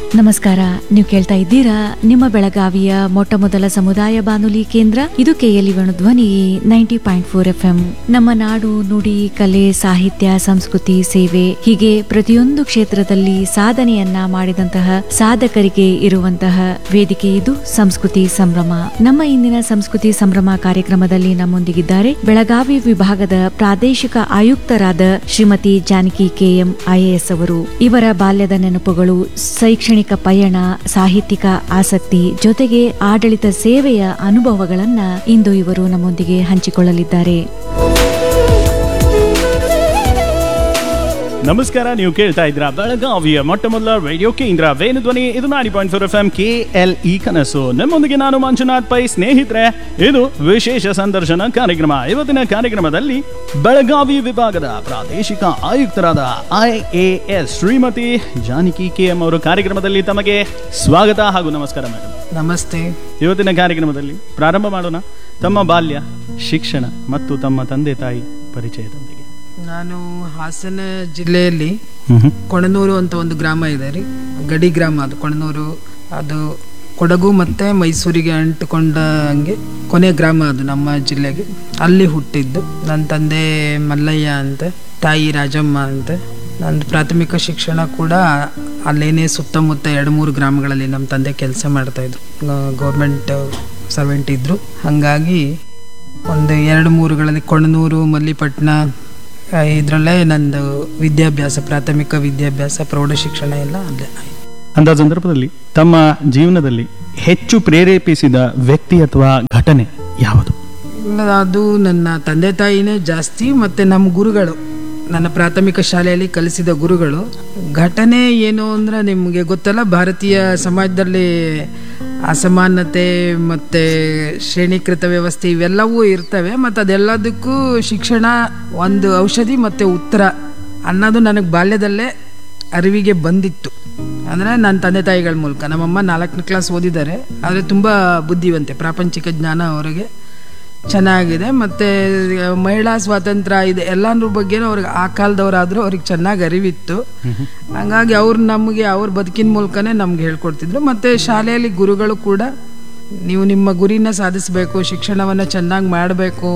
ನಮಸ್ಕಾರ ನೀವು ಕೇಳ್ತಾ ಇದ್ದೀರಾ ನಿಮ್ಮ ಬೆಳಗಾವಿಯ ಮೊಟ್ಟ ಮೊದಲ ಸಮುದಾಯ ಬಾನುಲಿ ಕೇಂದ್ರ ಇದು KLE Dhwani ninety point four F M ನಮ್ಮ ನಾಡು ನುಡಿ ಕಲೆ ಸಾಹಿತ್ಯ ಸಂಸ್ಕೃತಿ ಸೇವೆ ಹೀಗೆ ಪ್ರತಿಯೊಂದು ಕ್ಷೇತ್ರದಲ್ಲಿ ಸಾಧನೆಯನ್ನ ಮಾಡಿದಂತಹ ಸಾಧಕರಿಗೆ ಇರುವಂತಹ ವೇದಿಕೆ ಇದು ಸಂಸ್ಕೃತಿ ಸಂಭ್ರಮ ನಮ್ಮ ಇಂದಿನ ಸಂಸ್ಕೃತಿ ಸಂಭ್ರಮ ಕಾರ್ಯಕ್ರಮದಲ್ಲಿ ನಮ್ಮೊಂದಿಗಿದ್ದಾರೆ ಬೆಳಗಾವಿ ವಿಭಾಗದ ಪ್ರಾದೇಶಿಕ ಆಯುಕ್ತರಾದ ಶ್ರೀಮತಿ ಜಾನಕಿ ಕೆಎಂ ಐಎಎಸ್ ಅವರು ಇವರ ಬಾಲ್ಯದ ನೆನಪುಗಳು ಶೈಕ್ಷಣಿಕ ಪಯಣ ಸಾಹಿತ್ಯಿಕ ಆಸಕ್ತಿ ಜೊತೆಗೆ ಆಡಳಿತ ಸೇವೆಯ ಅನುಭವಗಳನ್ನ ಇಂದು ಇವರು ನಮ್ಮೊಂದಿಗೆ ಹಂಚಿಕೊಳ್ಳಲಿದ್ದಾರೆ ನಮಸ್ಕಾರ ನೀವು ಕೇಳ್ತಾ ಇದ್ರ ಬೆಳಗಾವಿಯ ಮೊಟ್ಟ ಮೊದಲ ರೇಡಿಯೋ ಕೇಂದ್ರ ವೇಣು ಧ್ವನಿ ಇದು ninety point four F M K L E ಕನಸು ನಮ್ಮೊಂದಿಗೆ ನಾನು ಮಂಜುನಾಥ್ ಪೈ ಸ್ನೇಹಿತರೆ ಇದು ವಿಶೇಷ ಸಂದರ್ಶನ ಕಾರ್ಯಕ್ರಮ ಇವತ್ತಿನ ಕಾರ್ಯಕ್ರಮದಲ್ಲಿ ಬೆಳಗಾವಿ ವಿಭಾಗದ ಪ್ರಾದೇಶಿಕ ಆಯುಕ್ತರಾದ I A S Shrimati Janaki K M ಅವರು ಕಾರ್ಯಕ್ರಮದಲ್ಲಿ ತಮಗೆ ಸ್ವಾಗತ ಹಾಗೂ ನಮಸ್ಕಾರ ಮೇಡಮ್ ನಮಸ್ತೆ ಇವತ್ತಿನ ಕಾರ್ಯಕ್ರಮದಲ್ಲಿ ಪ್ರಾರಂಭ ಮಾಡೋಣ ತಮ್ಮ ಬಾಲ್ಯ ಶಿಕ್ಷಣ ಮತ್ತು ತಮ್ಮ ತಂದೆ ತಾಯಿ ಪರಿಚಯದೊಂದಿಗೆ ನಾನು ಹಾಸನ ಜಿಲ್ಲೆಯಲ್ಲಿ ಕೊಣನೂರು ಅಂತ ಒಂದು ಗ್ರಾಮ ಇದೆ ರೀ ಗಡಿ ಗ್ರಾಮ ಅದು ಕೊಣನೂರು ಅದು ಕೊಡಗು ಮತ್ತು ಮೈಸೂರಿಗೆ ಅಂಟುಕೊಂಡ ಹಂಗೆ ಕೊನೆ ಗ್ರಾಮ ಅದು ನಮ್ಮ ಜಿಲ್ಲೆಗೆ ಅಲ್ಲಿ ಹುಟ್ಟಿದ್ದು ನನ್ನ ತಂದೆ ಮಲ್ಲಯ್ಯ ಅಂತ ತಾಯಿ ರಾಜಮ್ಮ ಅಂತ ನಂದು ಪ್ರಾಥಮಿಕ ಶಿಕ್ಷಣ ಕೂಡ ಅಲ್ಲೇನೇ ಸುತ್ತಮುತ್ತ ಎರಡು ಮೂರು ಗ್ರಾಮಗಳಲ್ಲಿ ನಮ್ಮ ತಂದೆ ಕೆಲಸ ಮಾಡ್ತಾಯಿದ್ರು ಗೌರ್ಮೆಂಟ್ ಸರ್ವೆಂಟ್ ಇದ್ದರು ಹಾಗಾಗಿ ಒಂದು ಎರಡು ಮೂರುಗಳಲ್ಲಿ ಕೊಣನೂರು ಮಲ್ಲಿಪಟ್ಟಣ ಇದರಲ್ಲೇ ನಂದು ವಿದ್ಯಾಭ್ಯಾಸ ಪ್ರಾಥಮಿಕ ವಿದ್ಯಾಭ್ಯಾಸ ಪ್ರೌಢ ಶಿಕ್ಷಣ ಎಲ್ಲ ಅಲ್ಲೇ ಆಯ್ತು ಅಂತ ಸಂದರ್ಭದಲ್ಲಿ ತಮ್ಮ ಜೀವನದಲ್ಲಿ ಹೆಚ್ಚು ಪ್ರೇರೇಪಿಸಿದ ವ್ಯಕ್ತಿ ಅಥವಾ ಘಟನೆ ಯಾವುದು ಇಲ್ಲ, ಅದು ನನ್ನ ತಂದೆ ತಾಯಿನೇ ಜಾಸ್ತಿ ಮತ್ತು ನಮ್ಮ ಗುರುಗಳು ನನ್ನ ಪ್ರಾಥಮಿಕ ಶಾಲೆಯಲ್ಲಿ ಕಲಿಸಿದ ಗುರುಗಳು ಘಟನೆ ಏನು ಅಂದರೆ ನಿಮಗೆ ಗೊತ್ತಲ್ಲ ಭಾರತೀಯ ಸಮಾಜದಲ್ಲಿ ಅಸಮಾನತೆ ಮತ್ತು ಶ್ರೇಣೀಕೃತ ವ್ಯವಸ್ಥೆ ಇವೆಲ್ಲವೂ ಇರ್ತವೆ ಮತ್ತು ಅದೆಲ್ಲದಕ್ಕೂ ಶಿಕ್ಷಣ ಒಂದು ಔಷಧಿ ಮತ್ತು ಉತ್ತರ ಅನ್ನೋದು ನನಗೆ ಬಾಲ್ಯದಲ್ಲೇ ಅರಿವಿಗೆ ಬಂದಿತ್ತು ಅಂದರೆ ನನ್ನ ತಂದೆ ತಾಯಿಗಳ ಮೂಲಕ ನಮ್ಮಮ್ಮ ನಾಲ್ಕನೇ ಕ್ಲಾಸ್ ಓದಿದ್ದಾರೆ ಆದರೆ ತುಂಬ ಬುದ್ಧಿವಂತೆ ಪ್ರಾಪಂಚಿಕ ಜ್ಞಾನ ಅವರಿಗೆ ಚೆನ್ನಾಗಿದೆ ಮತ್ತು ಮಹಿಳಾ ಸ್ವಾತಂತ್ರ್ಯ ಇದೆ ಎಲ್ಲಾದ್ರ ಬಗ್ಗೆನೂ ಅವ್ರಿಗೆ ಆ ಕಾಲದವರಾದರೂ ಅವ್ರಿಗೆ ಚೆನ್ನಾಗಿ ಅರಿವಿತ್ತು ಹಂಗಾಗಿ ಅವ್ರು ನಮಗೆ ಅವ್ರ ಬದುಕಿನ ಮೂಲಕನೇ ನಮ್ಗೆ ಹೇಳ್ಕೊಡ್ತಿದ್ರು ಮತ್ತು ಶಾಲೆಯಲ್ಲಿ ಗುರುಗಳು ಕೂಡ ನೀವು ನಿಮ್ಮ ಗುರಿನ ಸಾಧಿಸಬೇಕು ಶಿಕ್ಷಣವನ್ನು ಚೆನ್ನಾಗಿ ಮಾಡಬೇಕು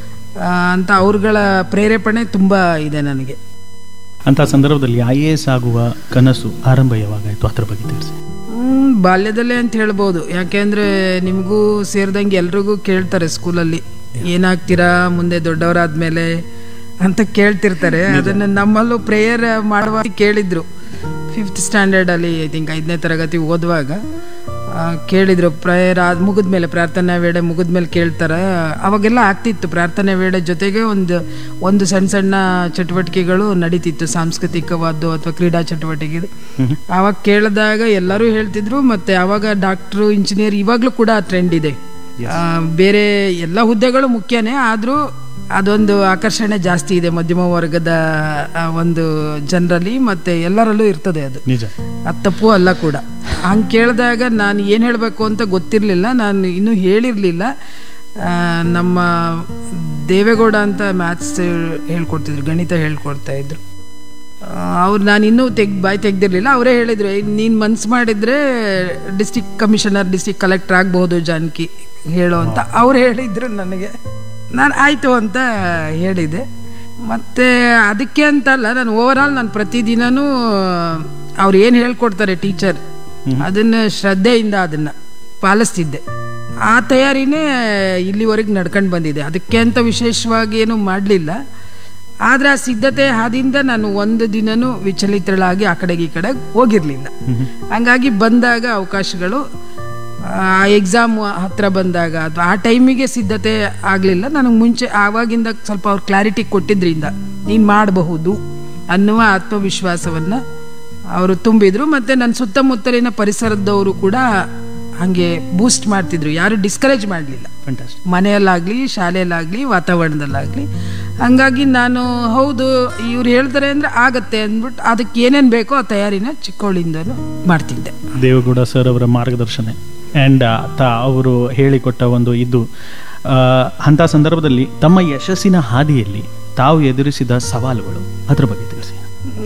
ಅಂತ ಅವ್ರಗಳ ಪ್ರೇರೇಪಣೆ ತುಂಬ ಇದೆ ನನಗೆ ಅಂತ ಸಂದರ್ಭದಲ್ಲಿ ಐ ಎ ಎಸ್ ಆಗುವ ಕನಸು ಆರಂಭ ಯಾವಾಗಾಯಿತು ಅದ್ರ ಬಗ್ಗೆ ತಿಳಿಸಿ ಹ್ಮ್, ಬಾಲ್ಯದಲ್ಲೇ ಅಂತ ಹೇಳ್ಬೋದು ಯಾಕೆಂದ್ರೆ ನಿಮಗೂ ಸೇರಿದಂಗೆ ಎಲ್ರಿಗೂ ಕೇಳ್ತಾರೆ ಸ್ಕೂಲಲ್ಲಿ ಏನಾಗ್ತೀರಾ ಮುಂದೆ ದೊಡ್ಡವರಾದ್ಮೇಲೆ ಅಂತ ಕೇಳ್ತಿರ್ತಾರೆ ಅದನ್ನ ನಮ್ಮಲ್ಲೂ ಪ್ರೇಯರ್ ಮಾಡುವ ಕೇಳಿದ್ರು ಫಿಫ್ತ್ ಸ್ಟ್ಯಾಂಡರ್ಡಲ್ಲಿ ಐ ಥಿಂಕ್ ಐದನೇ ತರಗತಿ ಓದುವಾಗ ಆ, ಕೇಳಿದ್ರು ಪ್ರೇಯರ್ ಆದ ಮುಗಿದ್ಮೇಲೆ ಪ್ರಾರ್ಥನಾ ವೇಳೆ ಮುಗಿದ್ಮೇಲೆ ಕೇಳ್ತಾರೆ ಅವಾಗೆಲ್ಲ ಆಗ್ತಿತ್ತು ಪ್ರಾರ್ಥನೆ ವೇಳೆ ಜೊತೆಗೆ ಒಂದು ಒಂದು ಸಣ್ಣ ಸಣ್ಣ ಚಟುವಟಿಕೆಗಳು ನಡೀತಿತ್ತು ಸಾಂಸ್ಕೃತಿಕವಾದ್ದು ಅಥವಾ ಕ್ರೀಡಾ ಚಟುವಟಿಕೆ ಆವಾಗ ಕೇಳಿದಾಗ ಎಲ್ಲರೂ ಹೇಳ್ತಿದ್ರು ಮತ್ತೆ ಆವಾಗ ಡಾಕ್ಟ್ರು ಇಂಜಿನಿಯರ್ ಇವಾಗಲೂ ಕೂಡ ಟ್ರೆಂಡ್ ಇದೆ ಆ, ಬೇರೆ ಎಲ್ಲ ಹುದ್ದೆಗಳು ಮುಖ್ಯನೇ ಆದರೂ ಅದೊಂದು ಆಕರ್ಷಣೆ ಜಾಸ್ತಿ ಇದೆ ಮಧ್ಯಮ ವರ್ಗದ ಆ, ಒಂದು ಜನರಲ್ಲಿ ಮತ್ತೆ ಎಲ್ಲರಲ್ಲೂ ಇರ್ತದೆ ಅದು ನಿಜ ಅದು ತಪ್ಪು ಅಲ್ಲ ಕೂಡ ಹಂಗೆ ಕೇಳಿದಾಗ ನಾನು ಏನು ಹೇಳಬೇಕು ಅಂತ ಗೊತ್ತಿರಲಿಲ್ಲ ನಾನು ಇನ್ನೂ ಹೇಳಿರಲಿಲ್ಲ ನಮ್ಮ ದೇವೇಗೌಡ ಅಂತ ಮ್ಯಾಥ್ಸ್ ಹೇಳ್ಕೊಡ್ತಿದ್ರು ಗಣಿತ ಹೇಳ್ಕೊಡ್ತಾ ಇದ್ರು ಅವ್ರು ನಾನು ಇನ್ನೂ ತೆಗ್ ಬಾಯಿ ತೆಗ್ದಿರ್ಲಿಲ್ಲ ಅವರೇ ಹೇಳಿದ್ರು ನೀನು ಮನ್ಸು ಮಾಡಿದರೆ ಡಿಸ್ಟಿಕ್ ಕಮಿಷನರ್ ಡಿಸ್ಟಿಕ್ ಕಲೆಕ್ಟರ್ ಆಗ್ಬೋದು ಜಾನಕಿ ಹೇಳೋ ಅಂತ ಅವ್ರು ಹೇಳಿದ್ರು ನನಗೆ ನಾನು ಆಯಿತು ಅಂತ ಹೇಳಿದೆ ಮತ್ತು ಅದಕ್ಕೆ ಅಂತಲ್ಲ ನಾನು ಓವರ್ ಆಲ್ ನಾನು ಪ್ರತಿದಿನನೂ ಅವ್ರು ಏನು ಹೇಳ್ಕೊಡ್ತಾರೆ ಟೀಚರ್ ಅದನ್ನು ಶ್ರದ್ಧೆಯಿಂದ ಅದನ್ನು ಪಾಲಿಸ್ತಿದ್ದೆ ಆ ತಯಾರಿನೇ ಇಲ್ಲಿವರೆಗೆ ನಡ್ಕೊಂಡು ಬಂದಿದೆ ಅದಕ್ಕೆ ಅಂತ ವಿಶೇಷವಾಗಿ ಏನು ಮಾಡಲಿಲ್ಲ ಆದರೆ ಆ ಸಿದ್ಧತೆ ಹಾದಿಯಿಂದ ನಾನು ಒಂದು ದಿನನೂ ವಿಚಲಿತಳಾಗಿ ಆ ಕಡೆಗೆ ಈ ಕಡೆಗೆ ಹೋಗಿರಲಿಲ್ಲ ಹಂಗಾಗಿ ಬಂದಾಗ ಅವಕಾಶಗಳು ಆ ಎಕ್ಸಾಮ್ ಹತ್ರ ಬಂದಾಗ ಅಥವಾ ಆ ಟೈಮಿಗೆ ಸಿದ್ಧತೆ ಆಗಲಿಲ್ಲ ನನಗೆ ಮುಂಚೆ ಆವಾಗಿಂದ ಸ್ವಲ್ಪ ಅವ್ರು ಕ್ಲಾರಿಟಿ ಕೊಟ್ಟಿದ್ರಿಂದ ನೀನು ಮಾಡಬಹುದು ಅನ್ನುವ ಆತ್ಮವಿಶ್ವಾಸವನ್ನು ಅವರು ತುಂಬಿದ್ರು ಮತ್ತು ನನ್ನ ಸುತ್ತಮುತ್ತಲಿನ ಪರಿಸರದವರು ಕೂಡ ಹಾಗೆ ಬೂಸ್ಟ್ ಮಾಡ್ತಿದ್ರು ಯಾರು ಡಿಸ್ಕರೇಜ್ ಮಾಡಲಿಲ್ಲ ಫ್ಯಾಂಟಾಸ್ಟಿಕ್ ಮನೆಯಲ್ಲಾಗಲಿ ಶಾಲೆಯಲ್ಲಾಗಲಿ ವಾತಾವರಣದಲ್ಲಾಗಲಿ ಹಂಗಾಗಿ ನಾನು ಹೌದು ಇವ್ರು ಹೇಳ್ತಾರೆ ಅಂದರೆ ಆಗತ್ತೆ ಅಂದ್ಬಿಟ್ಟು ಅದಕ್ಕೆ ಏನೇನು ಬೇಕೋ ಆ ತಯಾರಿನ ಚಿಕ್ಕವಳಿಂದನೂ ಮಾಡ್ತಿದ್ದೆ ದೇವೇಗೌಡ ಸರ್ ಅವರ ಮಾರ್ಗದರ್ಶನ ಆ್ಯಂಡ್ ತಾ ಅವರು ಹೇಳಿಕೊಟ್ಟ ಒಂದು ಇದು ಆ, ಅಂಥ ಸಂದರ್ಭದಲ್ಲಿ ತಮ್ಮ ಯಶಸ್ಸಿನ ಹಾದಿಯಲ್ಲಿ ತಾವು ಎದುರಿಸಿದ ಸವಾಲುಗಳು ಅದ್ರ ಬಗ್ಗೆ ತಿಳಿಸಿ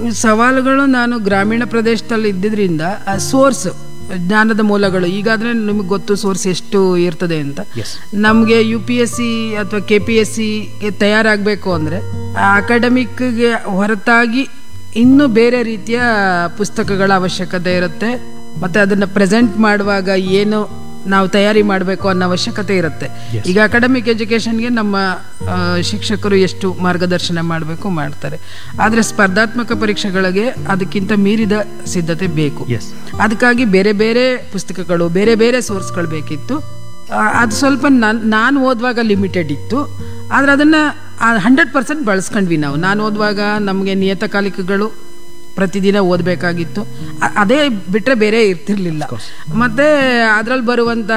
ಸವಾಲುಗಳು ನಾನು ಗ್ರಾಮೀಣ ಪ್ರದೇಶದಲ್ಲಿ ಇದ್ದಿದ್ರಿಂದ ಸೋರ್ಸ್ ಜ್ಞಾನದ ಮೂಲಗಳು ಈಗಾದರೆ ನಿಮಗೆ ಗೊತ್ತು ಸೋರ್ಸ್ ಎಷ್ಟು ಇರ್ತದೆ ಅಂತ ಎಸ್ ನಮಗೆ ಯು ಪಿ ಎಸ್ ಸಿ ಅಥವಾ ಕೆ ಪಿ ಎಸ್ ಸಿಗೆ ತಯಾರಾಗಬೇಕು ಅಂದರೆ ಅಕಾಡೆಮಿಕ್ಗೆ ಹೊರತಾಗಿ ಇನ್ನೂ ಬೇರೆ ರೀತಿಯ ಪುಸ್ತಕಗಳ ಅವಶ್ಯಕತೆ ಇರುತ್ತೆ ಮತ್ತು ಅದನ್ನು ಪ್ರೆಸೆಂಟ್ ಮಾಡುವಾಗ ಏನು ನಾವು ತಯಾರಿ ಮಾಡಬೇಕು ಅನ್ನೋ ಅವಶ್ಯಕತೆ ಇರುತ್ತೆ Yes. ಈಗ ಅಕಾಡೆಮಿಕ್ ಎಜುಕೇಷನ್ಗೆ ನಮ್ಮ ಆ, ಶಿಕ್ಷಕರು ಎಷ್ಟು ಮಾರ್ಗದರ್ಶನ ಮಾಡಬೇಕು ಮಾಡ್ತಾರೆ ಆದರೆ ಸ್ಪರ್ಧಾತ್ಮಕ ಪರೀಕ್ಷೆಗಳಿಗೆ ಅದಕ್ಕಿಂತ ಮೀರಿದ ಸಿದ್ಧತೆ ಬೇಕು ಎಸ್ ಅದಕ್ಕಾಗಿ ಬೇರೆ ಬೇರೆ ಪುಸ್ತಕಗಳು ಬೇರೆ ಬೇರೆ ಸೋರ್ಸ್ಗಳು ಬೇಕಿತ್ತು ಆ, ಅದು ಸ್ವಲ್ಪ ನಾನು ನಾನು ಓದುವಾಗ ಲಿಮಿಟೆಡ್ ಇತ್ತು ಆದರೆ ಅದನ್ನು ಹಂಡ್ರೆಡ್ ಪರ್ಸೆಂಟ್ ಬಳಸ್ಕೊಂಡ್ವಿ ನಾವು ನಾನು ಓದುವಾಗ ನಮಗೆ ನಿಯತಕಾಲಿಕಗಳು ಪ್ರತಿದಿನ ಓದಬೇಕಾಗಿತ್ತು ಅದೇ ಬಿಟ್ಟರೆ ಬೇರೆ ಇರ್ತಿರ್ಲಿಲ್ಲ ಮತ್ತು ಅದರಲ್ಲಿ ಬರುವಂತಹ